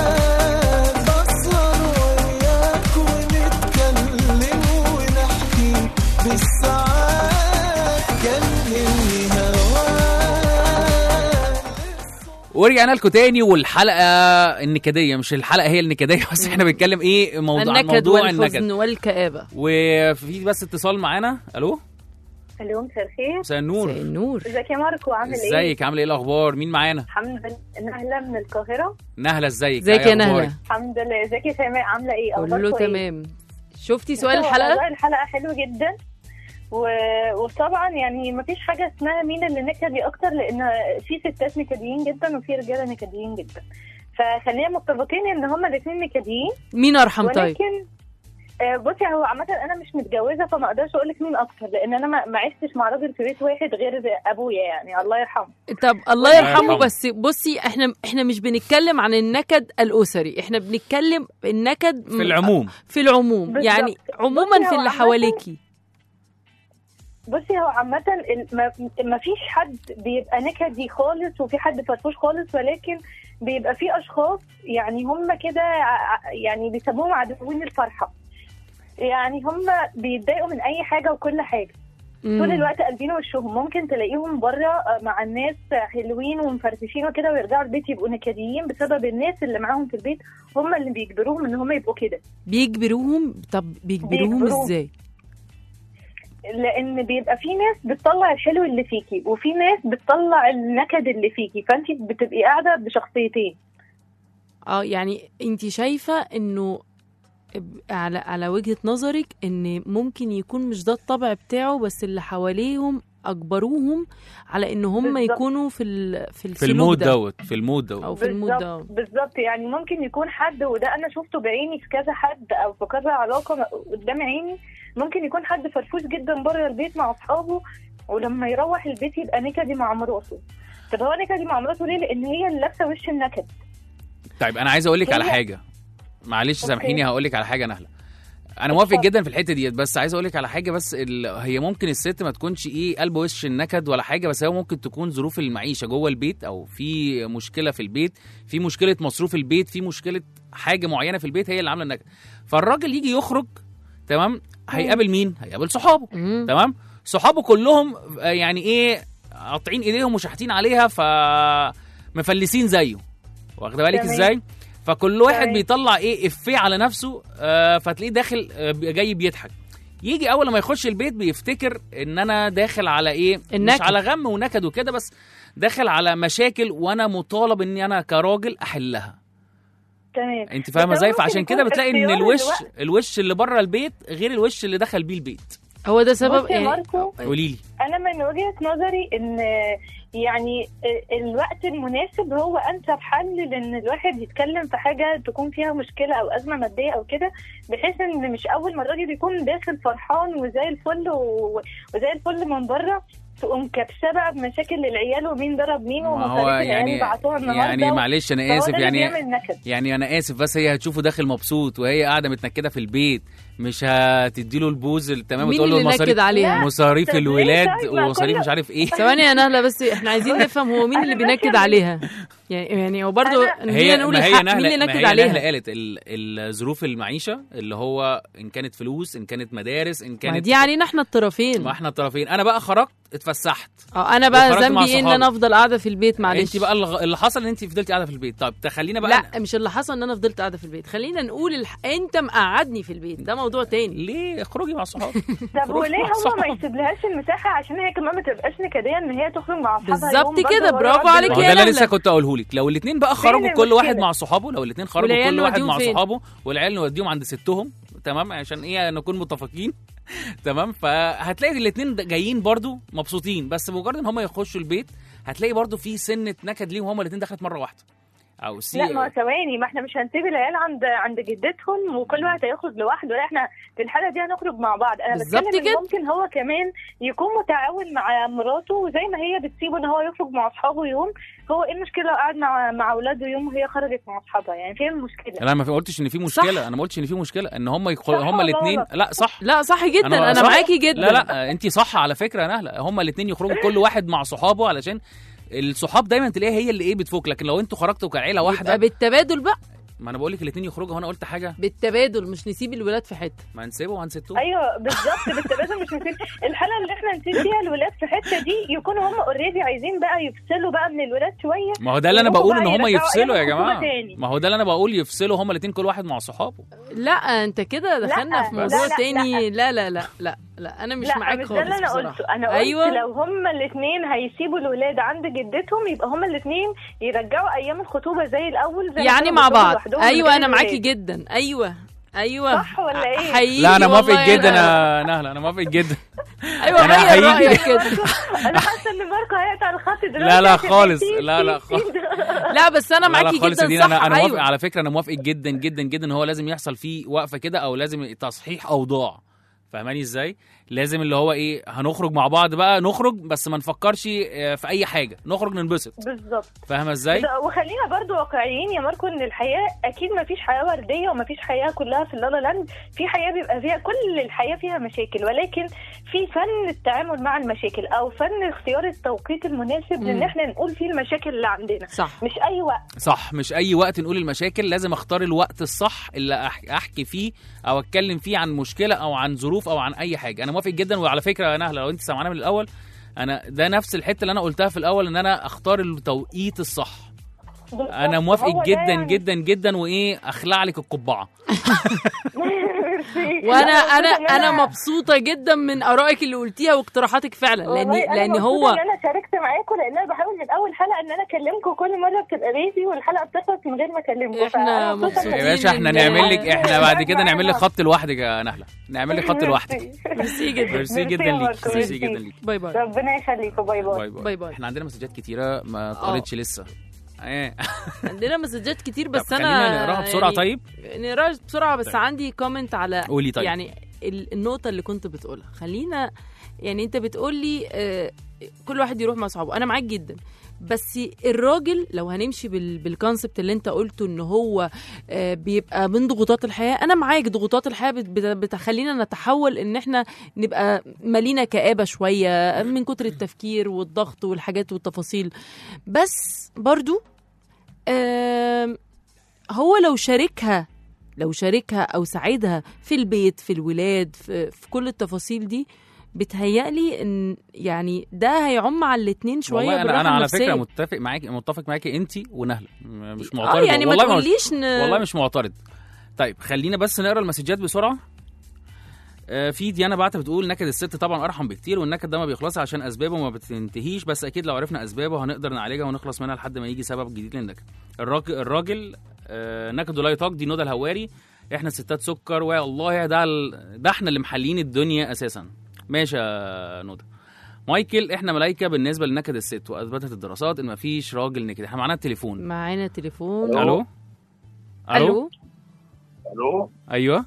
[SPEAKER 3] ورجعنا لكم تاني والحلقه النكديه مش الحلقه هي النكديه بس احنا بنتكلم ايه موضوع
[SPEAKER 2] النكد
[SPEAKER 3] موضوع
[SPEAKER 2] والحزن
[SPEAKER 3] النكد
[SPEAKER 2] والكآبة
[SPEAKER 3] وفي بس اتصال معانا الو
[SPEAKER 10] الو مساء الخير
[SPEAKER 3] مساء النور
[SPEAKER 2] مساء النور
[SPEAKER 10] ازيك يا ماركو عامل ايه؟
[SPEAKER 3] ازيك عامله ايه الاخبار مين معانا
[SPEAKER 10] الحمد لله نهلة من القاهرة
[SPEAKER 3] نهله ازيك
[SPEAKER 2] ازيك
[SPEAKER 3] إيه
[SPEAKER 2] يا
[SPEAKER 3] أخبارك؟
[SPEAKER 2] نهلة
[SPEAKER 10] الحمد لله ازيك يا شيماء عاملة ايه؟
[SPEAKER 2] كله
[SPEAKER 10] أخباركوا إيه؟
[SPEAKER 2] تمام شفتي سؤال
[SPEAKER 10] بصوا،
[SPEAKER 2] الحلقة
[SPEAKER 10] والله الحلقة حلوة جدا و... وطبعا يعني مفيش حاجة اسمها مين اللي نكدي أكتر لأن في ستات نكديين جدا وفي رجالة نكديين جدا فخلينا متفقين إن هما الاتنين نكديين
[SPEAKER 2] مين أرحم طيب
[SPEAKER 10] ولكن آه، بصي هو عامة أنا مش متجوزة فما أقدرش أقول لك مين أكتر لأن أنا ما ما عشتش مع راجل في بيت واحد غير أبويا يعني الله يرحمه
[SPEAKER 2] طب الله يرحمه
[SPEAKER 3] يرحمه.
[SPEAKER 2] بس بصي احنا احنا مش بنتكلم عن النكد الاسري احنا بنتكلم النكد
[SPEAKER 3] في العموم
[SPEAKER 2] في العموم
[SPEAKER 10] بالظبط.
[SPEAKER 2] يعني عموما
[SPEAKER 10] بصي،
[SPEAKER 2] في
[SPEAKER 10] هو
[SPEAKER 2] اللي
[SPEAKER 10] عامة
[SPEAKER 2] حواليكي
[SPEAKER 10] بصي هو عامة ال- ما ما فيش حد بيبقى نكدي خالص وفي حد فرفوش خالص ولكن بيبقى في أشخاص يعني هم كده ع- يعني بيسموهم عدوين الفرحة يعني هم بيتضايقوا من أي حاجة وكل حاجة
[SPEAKER 2] مم.
[SPEAKER 10] طول الوقت قلبين وشهم ممكن تلاقيهم بره مع الناس حلوين ومفرفشين وكده ويرجعوا البيت يبقوا نكديين بسبب الناس اللي معاهم في البيت هم اللي بيجبروهم ان هم يبقوا كده
[SPEAKER 2] بيجبروهم طب بيجبروهم
[SPEAKER 10] بيجبروهم.
[SPEAKER 2] ازاي
[SPEAKER 10] لان بيبقى في ناس بتطلع الحلو اللي فيكي وفي ناس بتطلع النكد اللي فيكي فانت بتبقي قاعده بشخصيتين
[SPEAKER 2] اه يعني انت شايفه انه ب- على على وجهه نظرك ان ممكن يكون مش ده الطبع بتاعه بس اللي حواليهم اجبروهم على ان هم
[SPEAKER 10] بالظبط.
[SPEAKER 2] يكونوا في ال- في
[SPEAKER 3] في
[SPEAKER 2] السلوك
[SPEAKER 3] المود
[SPEAKER 2] ده
[SPEAKER 3] دوت في المود دوت
[SPEAKER 2] او في المود ده
[SPEAKER 10] بالظبط بالظبط يعني ممكن يكون حد وده انا شفته بعيني في كذا حد او في كذا علاقه م- قدام عيني ممكن يكون حد فرفوش جدا بره البيت مع اصحابه ولما يروح البيت يبقى نكدي مع مراته طب هو نكدي مع مراته ليه؟ لان هي اللي لابسه وش النكد
[SPEAKER 3] طيب انا عايز اقول لك على
[SPEAKER 10] هي-
[SPEAKER 3] حاجه معلش
[SPEAKER 10] أوكي.
[SPEAKER 3] سامحيني هقول لك على حاجه نهله انا موافق
[SPEAKER 10] اتفضل.
[SPEAKER 3] جدا في الحته ديت بس عايز اقول لك على حاجه بس ال... هي ممكن الست ما تكونش ايه قلب وش النكد ولا حاجه بس هي ممكن تكون ظروف المعيشه جوه البيت او في مشكله في البيت في مشكله مصروف البيت في مشكله حاجه معينه في البيت هي اللي عامله النكد فالراجل يجي يخرج تمام هيقابل مين هيقابل صحابه
[SPEAKER 2] مم.
[SPEAKER 3] تمام صحابه كلهم آه، يعني ايه قاطعين ايديهم وشاحتين عليها ف مفلسين زيه واخده بالك
[SPEAKER 10] تمام.
[SPEAKER 3] ازاي فكل واحد
[SPEAKER 10] تمام.
[SPEAKER 3] بيطلع ايه افيه على نفسه آه فتلاقيه داخل آه جاي بيضحك يجي اول ما يخش البيت بيفتكر ان انا داخل على ايه
[SPEAKER 2] النكد.
[SPEAKER 3] مش على غم ونكد وكده بس داخل على مشاكل وانا مطالب اني انا كراجل احلها
[SPEAKER 10] تمام
[SPEAKER 3] انت فاهمه
[SPEAKER 10] بس هو
[SPEAKER 3] ازاي
[SPEAKER 10] ممكن
[SPEAKER 3] فعشان
[SPEAKER 10] يكون
[SPEAKER 3] كده بتلاقي ان
[SPEAKER 10] اختيار
[SPEAKER 3] الوش
[SPEAKER 10] الوقت.
[SPEAKER 3] الوش اللي بره البيت غير الوش اللي دخل بيه البيت
[SPEAKER 2] هو ده سبب
[SPEAKER 10] بصي يا
[SPEAKER 2] يعني
[SPEAKER 10] ماركو
[SPEAKER 3] قولي لي
[SPEAKER 10] انا من وجهه نظري ان يعني الوقت المناسب هو انسب حل لان الواحد يتكلم في حاجه تكون فيها مشكله او ازمه ماديه او كده بحيث ان مش اول ما الراجل يكون داخل فرحان وزي الفل و- وزي الفل من بره تقوم كبسه بقى بمشاكل العيال ومين ضرب مين
[SPEAKER 3] ما هو
[SPEAKER 10] ومصاريف العيال
[SPEAKER 3] يعني
[SPEAKER 10] بعتوها النهارده
[SPEAKER 3] يعني معلش انا
[SPEAKER 10] فهو
[SPEAKER 3] اسف
[SPEAKER 10] ده اللي
[SPEAKER 3] يعني
[SPEAKER 10] بيعمل نكد
[SPEAKER 3] يعني انا اسف بس هي هتشوفه داخل مبسوط وهي قاعده متنكده في البيت مش هتديله البوز التمام
[SPEAKER 2] مين
[SPEAKER 3] وتقول له
[SPEAKER 2] اللي
[SPEAKER 3] المصاريف
[SPEAKER 2] نكد عليها
[SPEAKER 3] مصاريف
[SPEAKER 10] طب ليه
[SPEAKER 3] الولاد
[SPEAKER 10] طيب؟ ما
[SPEAKER 3] ومصاريف
[SPEAKER 10] كل-
[SPEAKER 3] مش عارف ايه
[SPEAKER 2] ثواني يا نهله بس احنا عايزين نفهم هو مين
[SPEAKER 10] أنا
[SPEAKER 2] اللي
[SPEAKER 10] ماشية
[SPEAKER 2] بينكد
[SPEAKER 10] من-
[SPEAKER 2] عليها يعني يعني هو برضه
[SPEAKER 10] أنا-
[SPEAKER 2] نيجي نقول
[SPEAKER 3] ما هي
[SPEAKER 2] الحق مين
[SPEAKER 3] نهله
[SPEAKER 2] اللي
[SPEAKER 3] ما
[SPEAKER 2] نكد
[SPEAKER 3] هي نهله
[SPEAKER 2] عليها
[SPEAKER 3] قالت ال- الظروف المعيشه اللي هو ان كانت فلوس ان كانت مدارس ان
[SPEAKER 2] ما
[SPEAKER 3] كانت
[SPEAKER 2] دي علينا احنا الطرفين
[SPEAKER 3] ما احنا الطرفين انا بقى خرجت اتفسحت
[SPEAKER 2] اه انا بقى
[SPEAKER 3] وخرجت مع
[SPEAKER 2] ذنبي ايه ان
[SPEAKER 3] صحابي.
[SPEAKER 2] انا افضل قاعده في البيت معلش
[SPEAKER 3] انت بقى الغ- اللي حصل ان انت فضلتي قاعده في البيت طب تخلينا بقى
[SPEAKER 2] لا مش اللي حصل ان انا فضلت قاعده في البيت خلينا نقول الح... انت مقعدني في البيت ده موضوع تاني
[SPEAKER 3] ليه اخرجي مع صحابك
[SPEAKER 10] طب
[SPEAKER 3] خروج
[SPEAKER 10] وليه
[SPEAKER 3] مع
[SPEAKER 10] هو ما
[SPEAKER 3] صحابك.
[SPEAKER 10] يسيبلهاش المساحه عشان هي كمان ما تبقاش نكديه ان هي تخرج مع اصحابها
[SPEAKER 2] بالظبط
[SPEAKER 10] يوم برضه
[SPEAKER 2] كده،
[SPEAKER 10] وهو
[SPEAKER 2] برافو
[SPEAKER 10] يقعد
[SPEAKER 2] عليك
[SPEAKER 3] ما هو
[SPEAKER 2] يا
[SPEAKER 3] ده اللي
[SPEAKER 2] نهلة.
[SPEAKER 3] لسه كنت اقوله لك لو الاثنين بقى خرجوا كل واحد
[SPEAKER 10] المشكلة؟
[SPEAKER 3] مع صحابه لو الاثنين خرجوا
[SPEAKER 2] والعيال
[SPEAKER 3] كل واحد
[SPEAKER 2] نوديهم
[SPEAKER 3] مع
[SPEAKER 2] فين؟
[SPEAKER 3] صحابه والعيال نوديهم عند ستهم تمام عشان ايه نكون متفقين تمام فهتلاقي الاثنين جايين برضو مبسوطين بس مجرد ان هم يخشوا البيت هتلاقي برضو في سنه نكد ليهم هم الاثنين دخلت مره واحده او سي
[SPEAKER 10] لا ما هو ثواني ما احنا مش هنسيب العيال عند عند جدتهم وكل واحد هيخرج لوحده لا احنا في الحاله دي هنخرج مع بعض انا
[SPEAKER 2] بالظبط
[SPEAKER 10] بتكلم إن
[SPEAKER 2] كده.
[SPEAKER 10] ممكن هو كمان يكون متعاون مع مراته وزي ما هي بتسيبه ان هو يخرج مع اصحابه يوم هو ايه المشكله لو قعد مع مع اولاده يوم وهي خرجت مع اصحابها يعني فين المشكله
[SPEAKER 3] انا ما قلتش ان في مشكله
[SPEAKER 2] صح.
[SPEAKER 3] انا ما قلتش ان في مشكله ان هم يدخل...
[SPEAKER 10] صح
[SPEAKER 3] هم
[SPEAKER 10] ولا
[SPEAKER 3] الاثنين
[SPEAKER 10] غلط؟
[SPEAKER 3] لا صح
[SPEAKER 2] لا صح جدا
[SPEAKER 3] أنا
[SPEAKER 2] انا,
[SPEAKER 3] صح؟
[SPEAKER 2] معاكي جدا
[SPEAKER 3] لا لا انت صح على فكره يا نهله هم الاثنين يخرجوا كل واحد مع صحابه علشان الصحاب دايما تلاقيها هي اللي ايه بتفوق لكن لو انتوا خرجتوا كعيله
[SPEAKER 2] يبقى
[SPEAKER 3] واحده
[SPEAKER 2] بالتبادل بقى
[SPEAKER 3] ما انا بقول لك الاثنين يخرجوا وانا قلت حاجه
[SPEAKER 2] بالتبادل مش نسيب الولاد في حته
[SPEAKER 3] ما نسيبه وهنسيبه
[SPEAKER 10] ايوه بالظبط بالتبادل مش نسيب الحلقه اللي احنا نسيب فيها الولاد في حته دي يكونوا هم اوريدي عايزين بقى يفصلوا بقى من الولاد شويه
[SPEAKER 3] ما هو ده اللي انا
[SPEAKER 10] ويروحوا
[SPEAKER 3] بقول ان
[SPEAKER 10] بقى
[SPEAKER 3] هم
[SPEAKER 10] يرجعوا
[SPEAKER 3] يفصلوا يا
[SPEAKER 10] أيام
[SPEAKER 3] جماعه
[SPEAKER 10] الخطوبة تاني.
[SPEAKER 3] ما هو ده اللي انا بقول يفصلوا هم الاثنين كل واحد مع صحابه
[SPEAKER 2] لا انت كده دخلنا في
[SPEAKER 10] لا،
[SPEAKER 2] موضوع
[SPEAKER 10] لا،
[SPEAKER 2] تاني لا لا لا لا لا انا مش
[SPEAKER 10] لا
[SPEAKER 2] معاك
[SPEAKER 10] مش
[SPEAKER 2] خالص
[SPEAKER 10] ده اللي انا
[SPEAKER 2] بصراحة.
[SPEAKER 10] قلته انا قلت
[SPEAKER 2] ايوه
[SPEAKER 10] لو هما الاثنين هيسيبوا الولاد عند جدتهم يبقى هما الاثنين يرجعوا ايام الخطوبه زي الاول زي ما
[SPEAKER 2] يعني
[SPEAKER 10] كانوا
[SPEAKER 2] مع
[SPEAKER 10] بيخرجوا
[SPEAKER 2] بعض
[SPEAKER 10] لوحدهم من
[SPEAKER 2] ايوه
[SPEAKER 10] غير
[SPEAKER 2] انا معاكي
[SPEAKER 10] الولاد.
[SPEAKER 2] جدا ايوه ايوه
[SPEAKER 10] صح ولا ايه؟
[SPEAKER 2] حقيقي
[SPEAKER 3] لا انا موافق
[SPEAKER 2] والله
[SPEAKER 3] جدا
[SPEAKER 2] أنا-
[SPEAKER 3] يا نهله انا موافق جدا
[SPEAKER 2] ايوه
[SPEAKER 3] أنا
[SPEAKER 2] غير
[SPEAKER 3] هيجي-
[SPEAKER 2] رايك كده
[SPEAKER 10] انا حاسه ان ماركو هيقطع الخط دلوقتي
[SPEAKER 3] لا لا
[SPEAKER 10] عشان
[SPEAKER 3] خالص
[SPEAKER 10] يسيب-
[SPEAKER 3] لا لا
[SPEAKER 10] يسيب-
[SPEAKER 3] خالص
[SPEAKER 2] لا بس انا
[SPEAKER 3] لا لا
[SPEAKER 2] معاكي
[SPEAKER 3] خالص
[SPEAKER 2] جدا
[SPEAKER 3] دي
[SPEAKER 2] صح
[SPEAKER 3] انا انا موافق
[SPEAKER 2] ايوه
[SPEAKER 3] على فكره انا موافق جدا جدا جدا ان هو لازم يحصل فيه وقفه كده او لازم تصحيح اوضاع فاهماني ازاي لازم اللي هو ايه هنخرج مع بعض بقى نخرج بس ما نفكرش آه، في اي حاجه نخرج ننبسط
[SPEAKER 10] بالظبط
[SPEAKER 3] فاهمه ازاي
[SPEAKER 10] بس- وخلينا برضو واقعيين يا ماركو ان الحياه اكيد ما فيش حياه ورديه وما فيش حياه كلها في اللالا لاند في حياه بيبقى فيها كل الحياه فيها مشاكل ولكن في فن التعامل مع المشاكل او فن اختيار التوقيت المناسب
[SPEAKER 2] مم.
[SPEAKER 10] لان احنا نقول فيه المشاكل اللي عندنا
[SPEAKER 2] صح
[SPEAKER 10] مش اي وقت
[SPEAKER 3] صح مش اي وقت نقول المشاكل لازم اختار الوقت الصح اللي أح- احكي فيه او اتكلم فيه عن مشكله او عن ظروف او عن اي حاجه انا موافق جدا وعلى فكره يا نهله لو انت سامعانا من الاول انا ده نفس الحته اللي انا قلتها في الاول ان انا اختار التوقيت الصح انا
[SPEAKER 10] هو
[SPEAKER 3] موافق
[SPEAKER 10] ده
[SPEAKER 3] جدا
[SPEAKER 10] يعني.
[SPEAKER 3] جدا جدا وايه اخلع لك القبعه
[SPEAKER 10] ميرسي.
[SPEAKER 2] وانا
[SPEAKER 10] لا،
[SPEAKER 2] انا
[SPEAKER 10] مبسوطة إن
[SPEAKER 2] انا مبسوطه جدا من ارائك اللي قلتيها واقتراحاتك فعلا
[SPEAKER 10] والله
[SPEAKER 2] لان
[SPEAKER 10] أنا
[SPEAKER 2] لان
[SPEAKER 10] مبسوطة
[SPEAKER 2] هو
[SPEAKER 10] ان انا شاركت معاكم لان انا بحاول من اول حلقه ان انا اكلمكم كل مره بتبقى بيزي والحلقه بتخلص من غير ما اكلمكم
[SPEAKER 2] إحنا
[SPEAKER 10] فأنا مبسوطة
[SPEAKER 2] مبسوطين.
[SPEAKER 10] إن-
[SPEAKER 3] يا باشا احنا
[SPEAKER 2] إن-
[SPEAKER 3] نعمل لك احنا بعد كده
[SPEAKER 10] معانا.
[SPEAKER 3] نعمل لك خط لوحدك يا نهله نعمل لك خط لوحدك
[SPEAKER 2] ميرسي جدا
[SPEAKER 3] ميرسي
[SPEAKER 10] ميرسي
[SPEAKER 3] جدا
[SPEAKER 10] يا
[SPEAKER 3] ليك
[SPEAKER 10] ماركو،
[SPEAKER 3] ميرسي
[SPEAKER 10] ميرسي.
[SPEAKER 3] جدا ليك
[SPEAKER 2] باي باي
[SPEAKER 10] ربنا يخليكم باي باي
[SPEAKER 3] باي باي
[SPEAKER 2] باي باي.
[SPEAKER 3] احنا عندنا مسجات كتيره ما اتقريتش لسه ايه
[SPEAKER 2] عندنا مسجات كتير بس
[SPEAKER 3] طب
[SPEAKER 2] انا
[SPEAKER 3] خلينا نقراها بسرعه
[SPEAKER 2] يعني
[SPEAKER 3] طيب
[SPEAKER 2] نقراها بسرعه بس
[SPEAKER 3] طيب.
[SPEAKER 2] عندي كومنت على
[SPEAKER 3] قولي طيب.
[SPEAKER 2] يعني ال- النقطه اللي كنت بتقولها خلينا يعني انت بتقول لي آه، كل واحد يروح مع اصحابه انا معاك جدا بس الراجل لو هنمشي بال بالكونسبت اللي انت قلته ان هو آه، بيبقى من ضغوطات الحياه انا معاك ضغوطات الحياه بت- بت- بتخلينا نتحول ان احنا نبقى مالينا كآبه شويه من كتر التفكير والضغط والحاجات والتفاصيل بس برضو آم، هو لو شاركها لو شاركها او ساعدها في البيت في الولاد في, في كل التفاصيل دي بتهيألي ان يعني ده هيعم على الاتنين شويه
[SPEAKER 3] والله انا
[SPEAKER 2] بالراحه
[SPEAKER 3] انا على
[SPEAKER 2] النفسية.
[SPEAKER 3] فكره متفق معاكي متفق معاكي انت ونهله م- مش
[SPEAKER 2] اه
[SPEAKER 3] معترض
[SPEAKER 2] يعني ما
[SPEAKER 3] والله
[SPEAKER 2] تقوليش ن...
[SPEAKER 3] والله مش معترض طيب خلينا بس نقرا المسجات بسرعه آه، في ديانا بعت بتقول نكد الست طبعا ارحم بكتير والنكد ده ما بيخلصش عشان اسبابه ما بتنتهيش بس اكيد لو عرفنا اسبابه هنقدر نعالجها ونخلص منها لحد ما يجي سبب جديد للنكد الراجل الراجل آه، نكده لا يطاق دي ندى الهواري احنا الستات سكر والله ده ال- ده احنا اللي محلين الدنيا اساسا ماشي يا ندى مايكل احنا ملايكه بالنسبه لنكد الست واثبتت الدراسات ان مفيش راجل نكد احنا معانا التليفون
[SPEAKER 2] معانا تليفون
[SPEAKER 3] الو
[SPEAKER 2] الو
[SPEAKER 5] الو
[SPEAKER 3] ايوه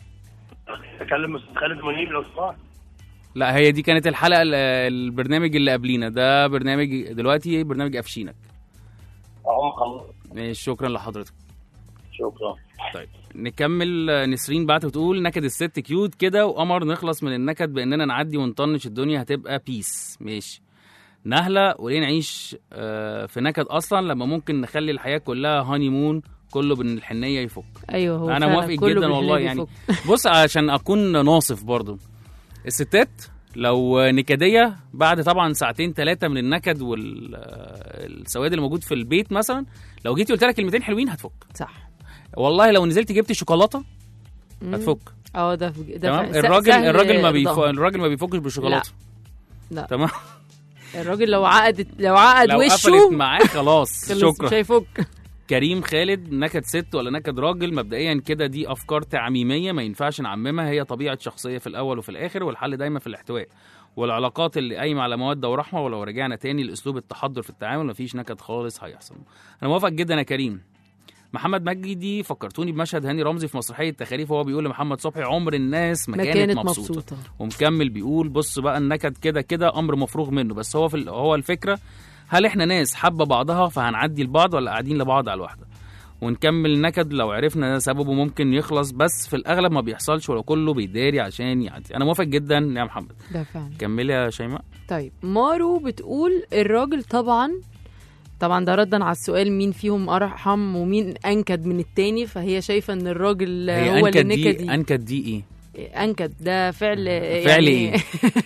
[SPEAKER 5] اكلم استاذ خالد منيب لو سمحت
[SPEAKER 3] لا هي دي كانت الحلقه ال- البرنامج اللي قبلينا ده برنامج دلوقتي برنامج قفشينك
[SPEAKER 5] اهو خلص
[SPEAKER 3] ماشي شكرا لحضرتك
[SPEAKER 5] شكرا
[SPEAKER 3] طيب نكمل آه، نسرين بعت بتقول نكد الست كيوت كده وقمر نخلص من النكد باننا نعدي ونطنش الدنيا هتبقى بيس ماشي نهله وليه نعيش آه، في نكد اصلا لما ممكن نخلي الحياه كلها هاني مون كله بالحنيه يفك
[SPEAKER 2] ايوه هو
[SPEAKER 3] انا
[SPEAKER 2] فعلا
[SPEAKER 3] موافق
[SPEAKER 2] كله
[SPEAKER 3] جدا والله
[SPEAKER 2] بالحلال
[SPEAKER 3] يعني
[SPEAKER 2] يفك.
[SPEAKER 3] بص عشان اكون ناصف برضو الستات لو نكديه بعد طبعا ساعتين ثلاثه من النكد والسواد اللي موجود في البيت مثلا لو جيتي قلت لك كلمتين حلوين هتفك
[SPEAKER 2] صح
[SPEAKER 3] والله لو نزلت جبت شوكولاته
[SPEAKER 2] مم.
[SPEAKER 3] هتفك
[SPEAKER 2] اه ده ده
[SPEAKER 3] تمام
[SPEAKER 2] فعلا.
[SPEAKER 3] الراجل
[SPEAKER 2] سهل
[SPEAKER 3] الراجل ما بيف...
[SPEAKER 2] رضاها.
[SPEAKER 3] الراجل ما بيفكش بالشوكولاته
[SPEAKER 2] لا.
[SPEAKER 3] تمام
[SPEAKER 2] الراجل لو عقدت لو عقد
[SPEAKER 3] لو قفلت
[SPEAKER 2] وشه
[SPEAKER 3] معاه خلاص
[SPEAKER 2] خلص
[SPEAKER 3] شكرا
[SPEAKER 2] مش هيفك
[SPEAKER 3] كريم خالد نكد ست ولا نكد راجل مبدئيا كده دي افكار تعميميه ما ينفعش نعممها هي طبيعه شخصيه في الاول وفي الاخر والحل دايما في الاحتواء والعلاقات اللي قايمه على موده ورحمه ولو رجعنا تاني لاسلوب التحضر في التعامل مفيش نكد خالص هيحصل انا موافق جدا يا كريم محمد مجدي فكرتوني بمشهد هاني رمزي في مسرحيه تخاريف وهو بيقول لمحمد صبحي عمر الناس ما,
[SPEAKER 2] ما
[SPEAKER 3] كانت,
[SPEAKER 2] كانت
[SPEAKER 3] مبسوطه,
[SPEAKER 2] مبسوطه
[SPEAKER 3] ومكمل بيقول بص بقى النكد كده كده امر مفروغ منه بس هو في ال- هو الفكره هل احنا ناس حابه بعضها فهنعدي لبعض ولا قاعدين لبعض على الواحده ونكمل نكد لو عرفنا ده سببه ممكن يخلص بس في الاغلب ما بيحصلش ولو كله بيداري عشان يعدي انا موافق جدا يا محمد
[SPEAKER 2] ده فعلا
[SPEAKER 3] كملي يا شيماء
[SPEAKER 2] طيب مارو بتقول الراجل طبعا طبعا ده ردا على السؤال مين فيهم ارحم ومين انكد من التاني فهي شايفه ان الراجل
[SPEAKER 3] هي
[SPEAKER 2] هو اللي
[SPEAKER 3] انكد دي
[SPEAKER 2] نكدي
[SPEAKER 3] انكد دي ايه
[SPEAKER 2] انكد ده فعل
[SPEAKER 3] فعل
[SPEAKER 2] يعني
[SPEAKER 3] ايه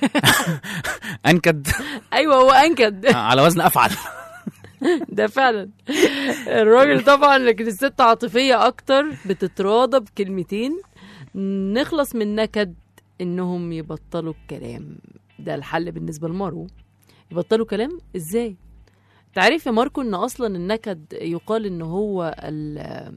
[SPEAKER 3] انكد
[SPEAKER 2] ايوه هو انكد
[SPEAKER 3] على وزن افعل
[SPEAKER 2] ده فعلا الراجل طبعا لكن الست عاطفيه اكتر بتتراضى بكلمتين نخلص من نكد انهم يبطلوا الكلام ده الحل بالنسبه لمارو يبطلوا كلام ازاي تعرف يا ماركو ان اصلا النكد يقال ان هو ال-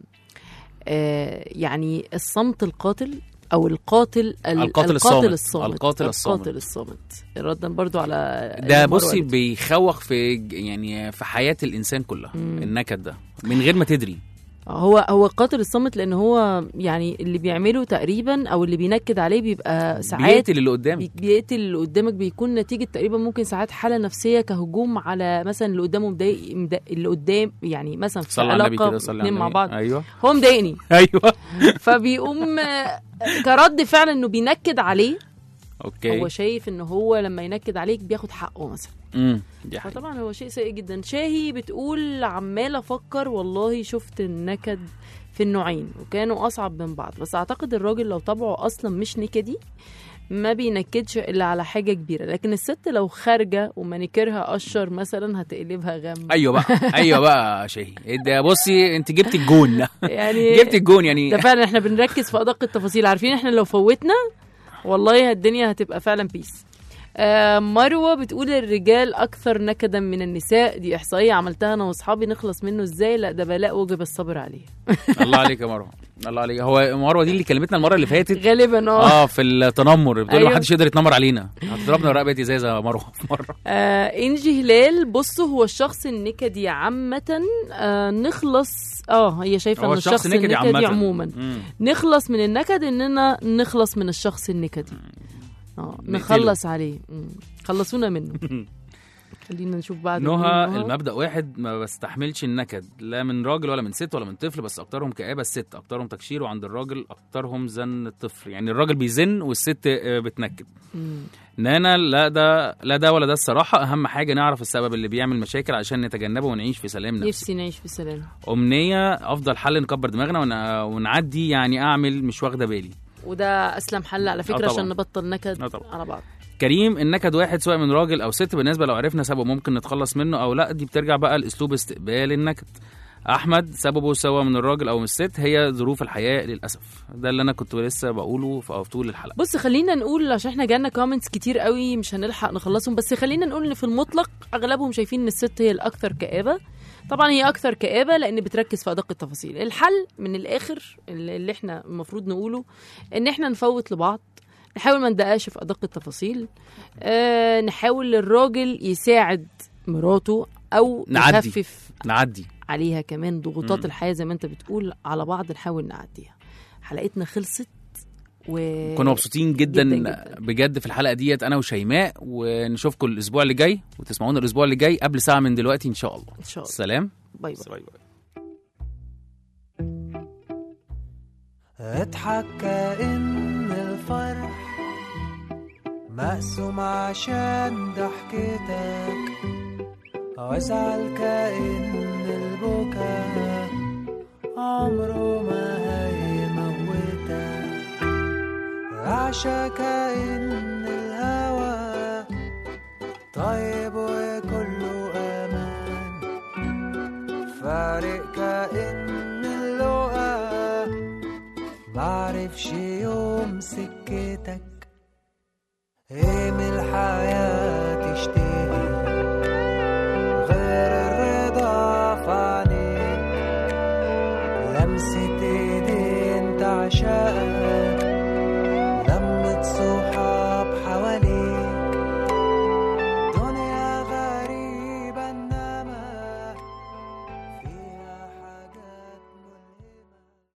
[SPEAKER 2] آه، يعني الصمت القاتل او القاتل ال-
[SPEAKER 3] القاتل الصامت.
[SPEAKER 2] الصامت
[SPEAKER 3] القاتل الصامت.
[SPEAKER 2] القاتل الصامت ردا برضو على
[SPEAKER 3] ده
[SPEAKER 2] اللي مروة
[SPEAKER 3] بصي
[SPEAKER 2] قالته.
[SPEAKER 3] بيخوخ في ج- يعني في حياه الانسان كلها
[SPEAKER 2] مم.
[SPEAKER 3] النكد ده من غير ما تدري
[SPEAKER 2] هو هو قاتل الصمت لان هو يعني اللي بيعمله تقريبا او اللي بينكد عليه بيبقى ساعات
[SPEAKER 3] بيقتل اللي قدامك
[SPEAKER 2] بي- بيقتل اللي قدامك بيكون نتيجه تقريبا ممكن ساعات حاله نفسيه كهجوم على مثلا اللي قدامه مضايق مضايق- اللي قدام يعني مثلا في
[SPEAKER 3] صلى على النبي
[SPEAKER 2] علاقه
[SPEAKER 3] كده صلى على
[SPEAKER 2] اتنين مع
[SPEAKER 3] النبي.
[SPEAKER 2] بعض
[SPEAKER 3] ايوه
[SPEAKER 2] هو مضايقني
[SPEAKER 3] ايوه
[SPEAKER 2] فبيقوم آه، كرد فعل انه بينكد عليه
[SPEAKER 3] اوكي
[SPEAKER 2] هو شايف ان هو لما ينكد عليك بياخد حقه مثلا
[SPEAKER 3] امم دي حقيقة.
[SPEAKER 2] فطبعا هو شيء سيء جدا شاهي بتقول عمالة افكر والله شفت النكد في النوعين وكانوا اصعب من بعض بس اعتقد الراجل لو طبعه اصلا مش نكدي ما بينكدش الا على حاجه كبيره لكن الست لو خارجه ومانيكيرها قشر مثلا هتقلبها غم
[SPEAKER 3] ايوه بقى ايوه بقى يا شاهي ده بصي انت جبت الجون
[SPEAKER 2] يعني
[SPEAKER 3] جبت الجون يعني
[SPEAKER 2] ده فعلا احنا بنركز في ادق التفاصيل عارفين احنا لو فوتنا والله الدنيا هتبقى فعلا بيس آه مروه بتقول الرجال اكثر نكدا من النساء دي احصائيه عملتها انا واصحابي نخلص منه ازاي لا ده بلاء وجب الصبر عليه
[SPEAKER 3] الله عليك يا مروه الله عليك هو مروه دي اللي كلمتنا المره اللي فاتت
[SPEAKER 2] غالبا اه
[SPEAKER 3] اه في التنمر بتقول
[SPEAKER 2] أيوة.
[SPEAKER 3] ما حدش يقدر يتنمر علينا هتضربنا رقبتي ازاي يا مروه في مره
[SPEAKER 2] آه انجي هلال بصوا هو الشخص النكدي عامة آه نخلص اه هي شايفة
[SPEAKER 3] هو
[SPEAKER 2] ان
[SPEAKER 3] الشخص
[SPEAKER 2] الشخص
[SPEAKER 3] نكدي
[SPEAKER 2] النكدي
[SPEAKER 3] عامة.
[SPEAKER 2] عموما
[SPEAKER 3] مم.
[SPEAKER 2] نخلص من النكد اننا نخلص من الشخص النكدي اه
[SPEAKER 3] نقتله.
[SPEAKER 2] نخلص عليه مم. خلصونا منه خلينا نشوف بعد
[SPEAKER 3] نهى
[SPEAKER 2] مين
[SPEAKER 3] المبدا واحد ما بستحملش النكد لا من راجل ولا من ست ولا من طفل بس اكترهم كآبه الست اكترهم تكشير وعند الراجل اكترهم زن الطفل يعني الراجل بيزن والست آه، بتنكد
[SPEAKER 2] مم.
[SPEAKER 3] نانا لا ده لا ده ولا ده الصراحه اهم حاجه نعرف السبب اللي بيعمل مشاكل عشان نتجنبه ونعيش في سلام نفسي
[SPEAKER 2] نفسي نعيش في سلام
[SPEAKER 3] امنيه افضل حل نكبر دماغنا ون- ونعدي يعني اعمل مش واخده بالي
[SPEAKER 2] وده اسلم حل على فكرة
[SPEAKER 3] طبعاً.
[SPEAKER 2] عشان نبطل نكد
[SPEAKER 3] آه طبعاً.
[SPEAKER 2] على بعض
[SPEAKER 3] كريم النكد واحد سواء من راجل او ست بالنسبه لو عرفنا سببه ممكن نتخلص منه او لا دي بترجع بقى لاسلوب استقبال النكد احمد سببه سواء من الراجل او من الست هي ظروف الحياه للاسف ده اللي انا كنت لسه بقوله في في طول الحلقه
[SPEAKER 2] بص خلينا نقول عشان احنا جالنا كومنتس كتير قوي مش هنلحق نخلصهم بس خلينا نقول ان في المطلق اغلبهم شايفين ان الست هي الاكثر كآبة طبعا هي اكثر كآبة لان بتركز في ادق التفاصيل الحل من الاخر اللي اللي احنا المفروض نقوله ان احنا نفوت لبعض نحاول ما ندققش في ادق التفاصيل آه نحاول الراجل يساعد مراته او
[SPEAKER 3] نعدي.
[SPEAKER 2] يخفف
[SPEAKER 3] نعدي
[SPEAKER 2] عليها كمان ضغوطات
[SPEAKER 3] مم.
[SPEAKER 2] الحياه زي ما انت بتقول على بعض نحاول نعديها حلقتنا خلصت و
[SPEAKER 3] كنا مبسوطين جدا,
[SPEAKER 2] جداً
[SPEAKER 3] جدا,
[SPEAKER 2] جداً.
[SPEAKER 3] بجد في الحلقه ديت انا وشيماء ونشوفكم الاسبوع اللي جاي وتسمعونا الاسبوع اللي جاي قبل ساعه من دلوقتي ان شاء الله
[SPEAKER 2] ان شاء الله
[SPEAKER 3] سلام
[SPEAKER 2] باي باي
[SPEAKER 3] باي باي
[SPEAKER 4] اضحك كأن الفرح مقسوم عشان ضحكتك وازعل كأن البكا عمره ما هيموتك عشا كأن الهوى طيب وكله أمان فارق كأن اللقا معرفش يوم سكتك ايه من الحياة تشتهي غير الرضا في عينيك لمسة ايدين تعشقك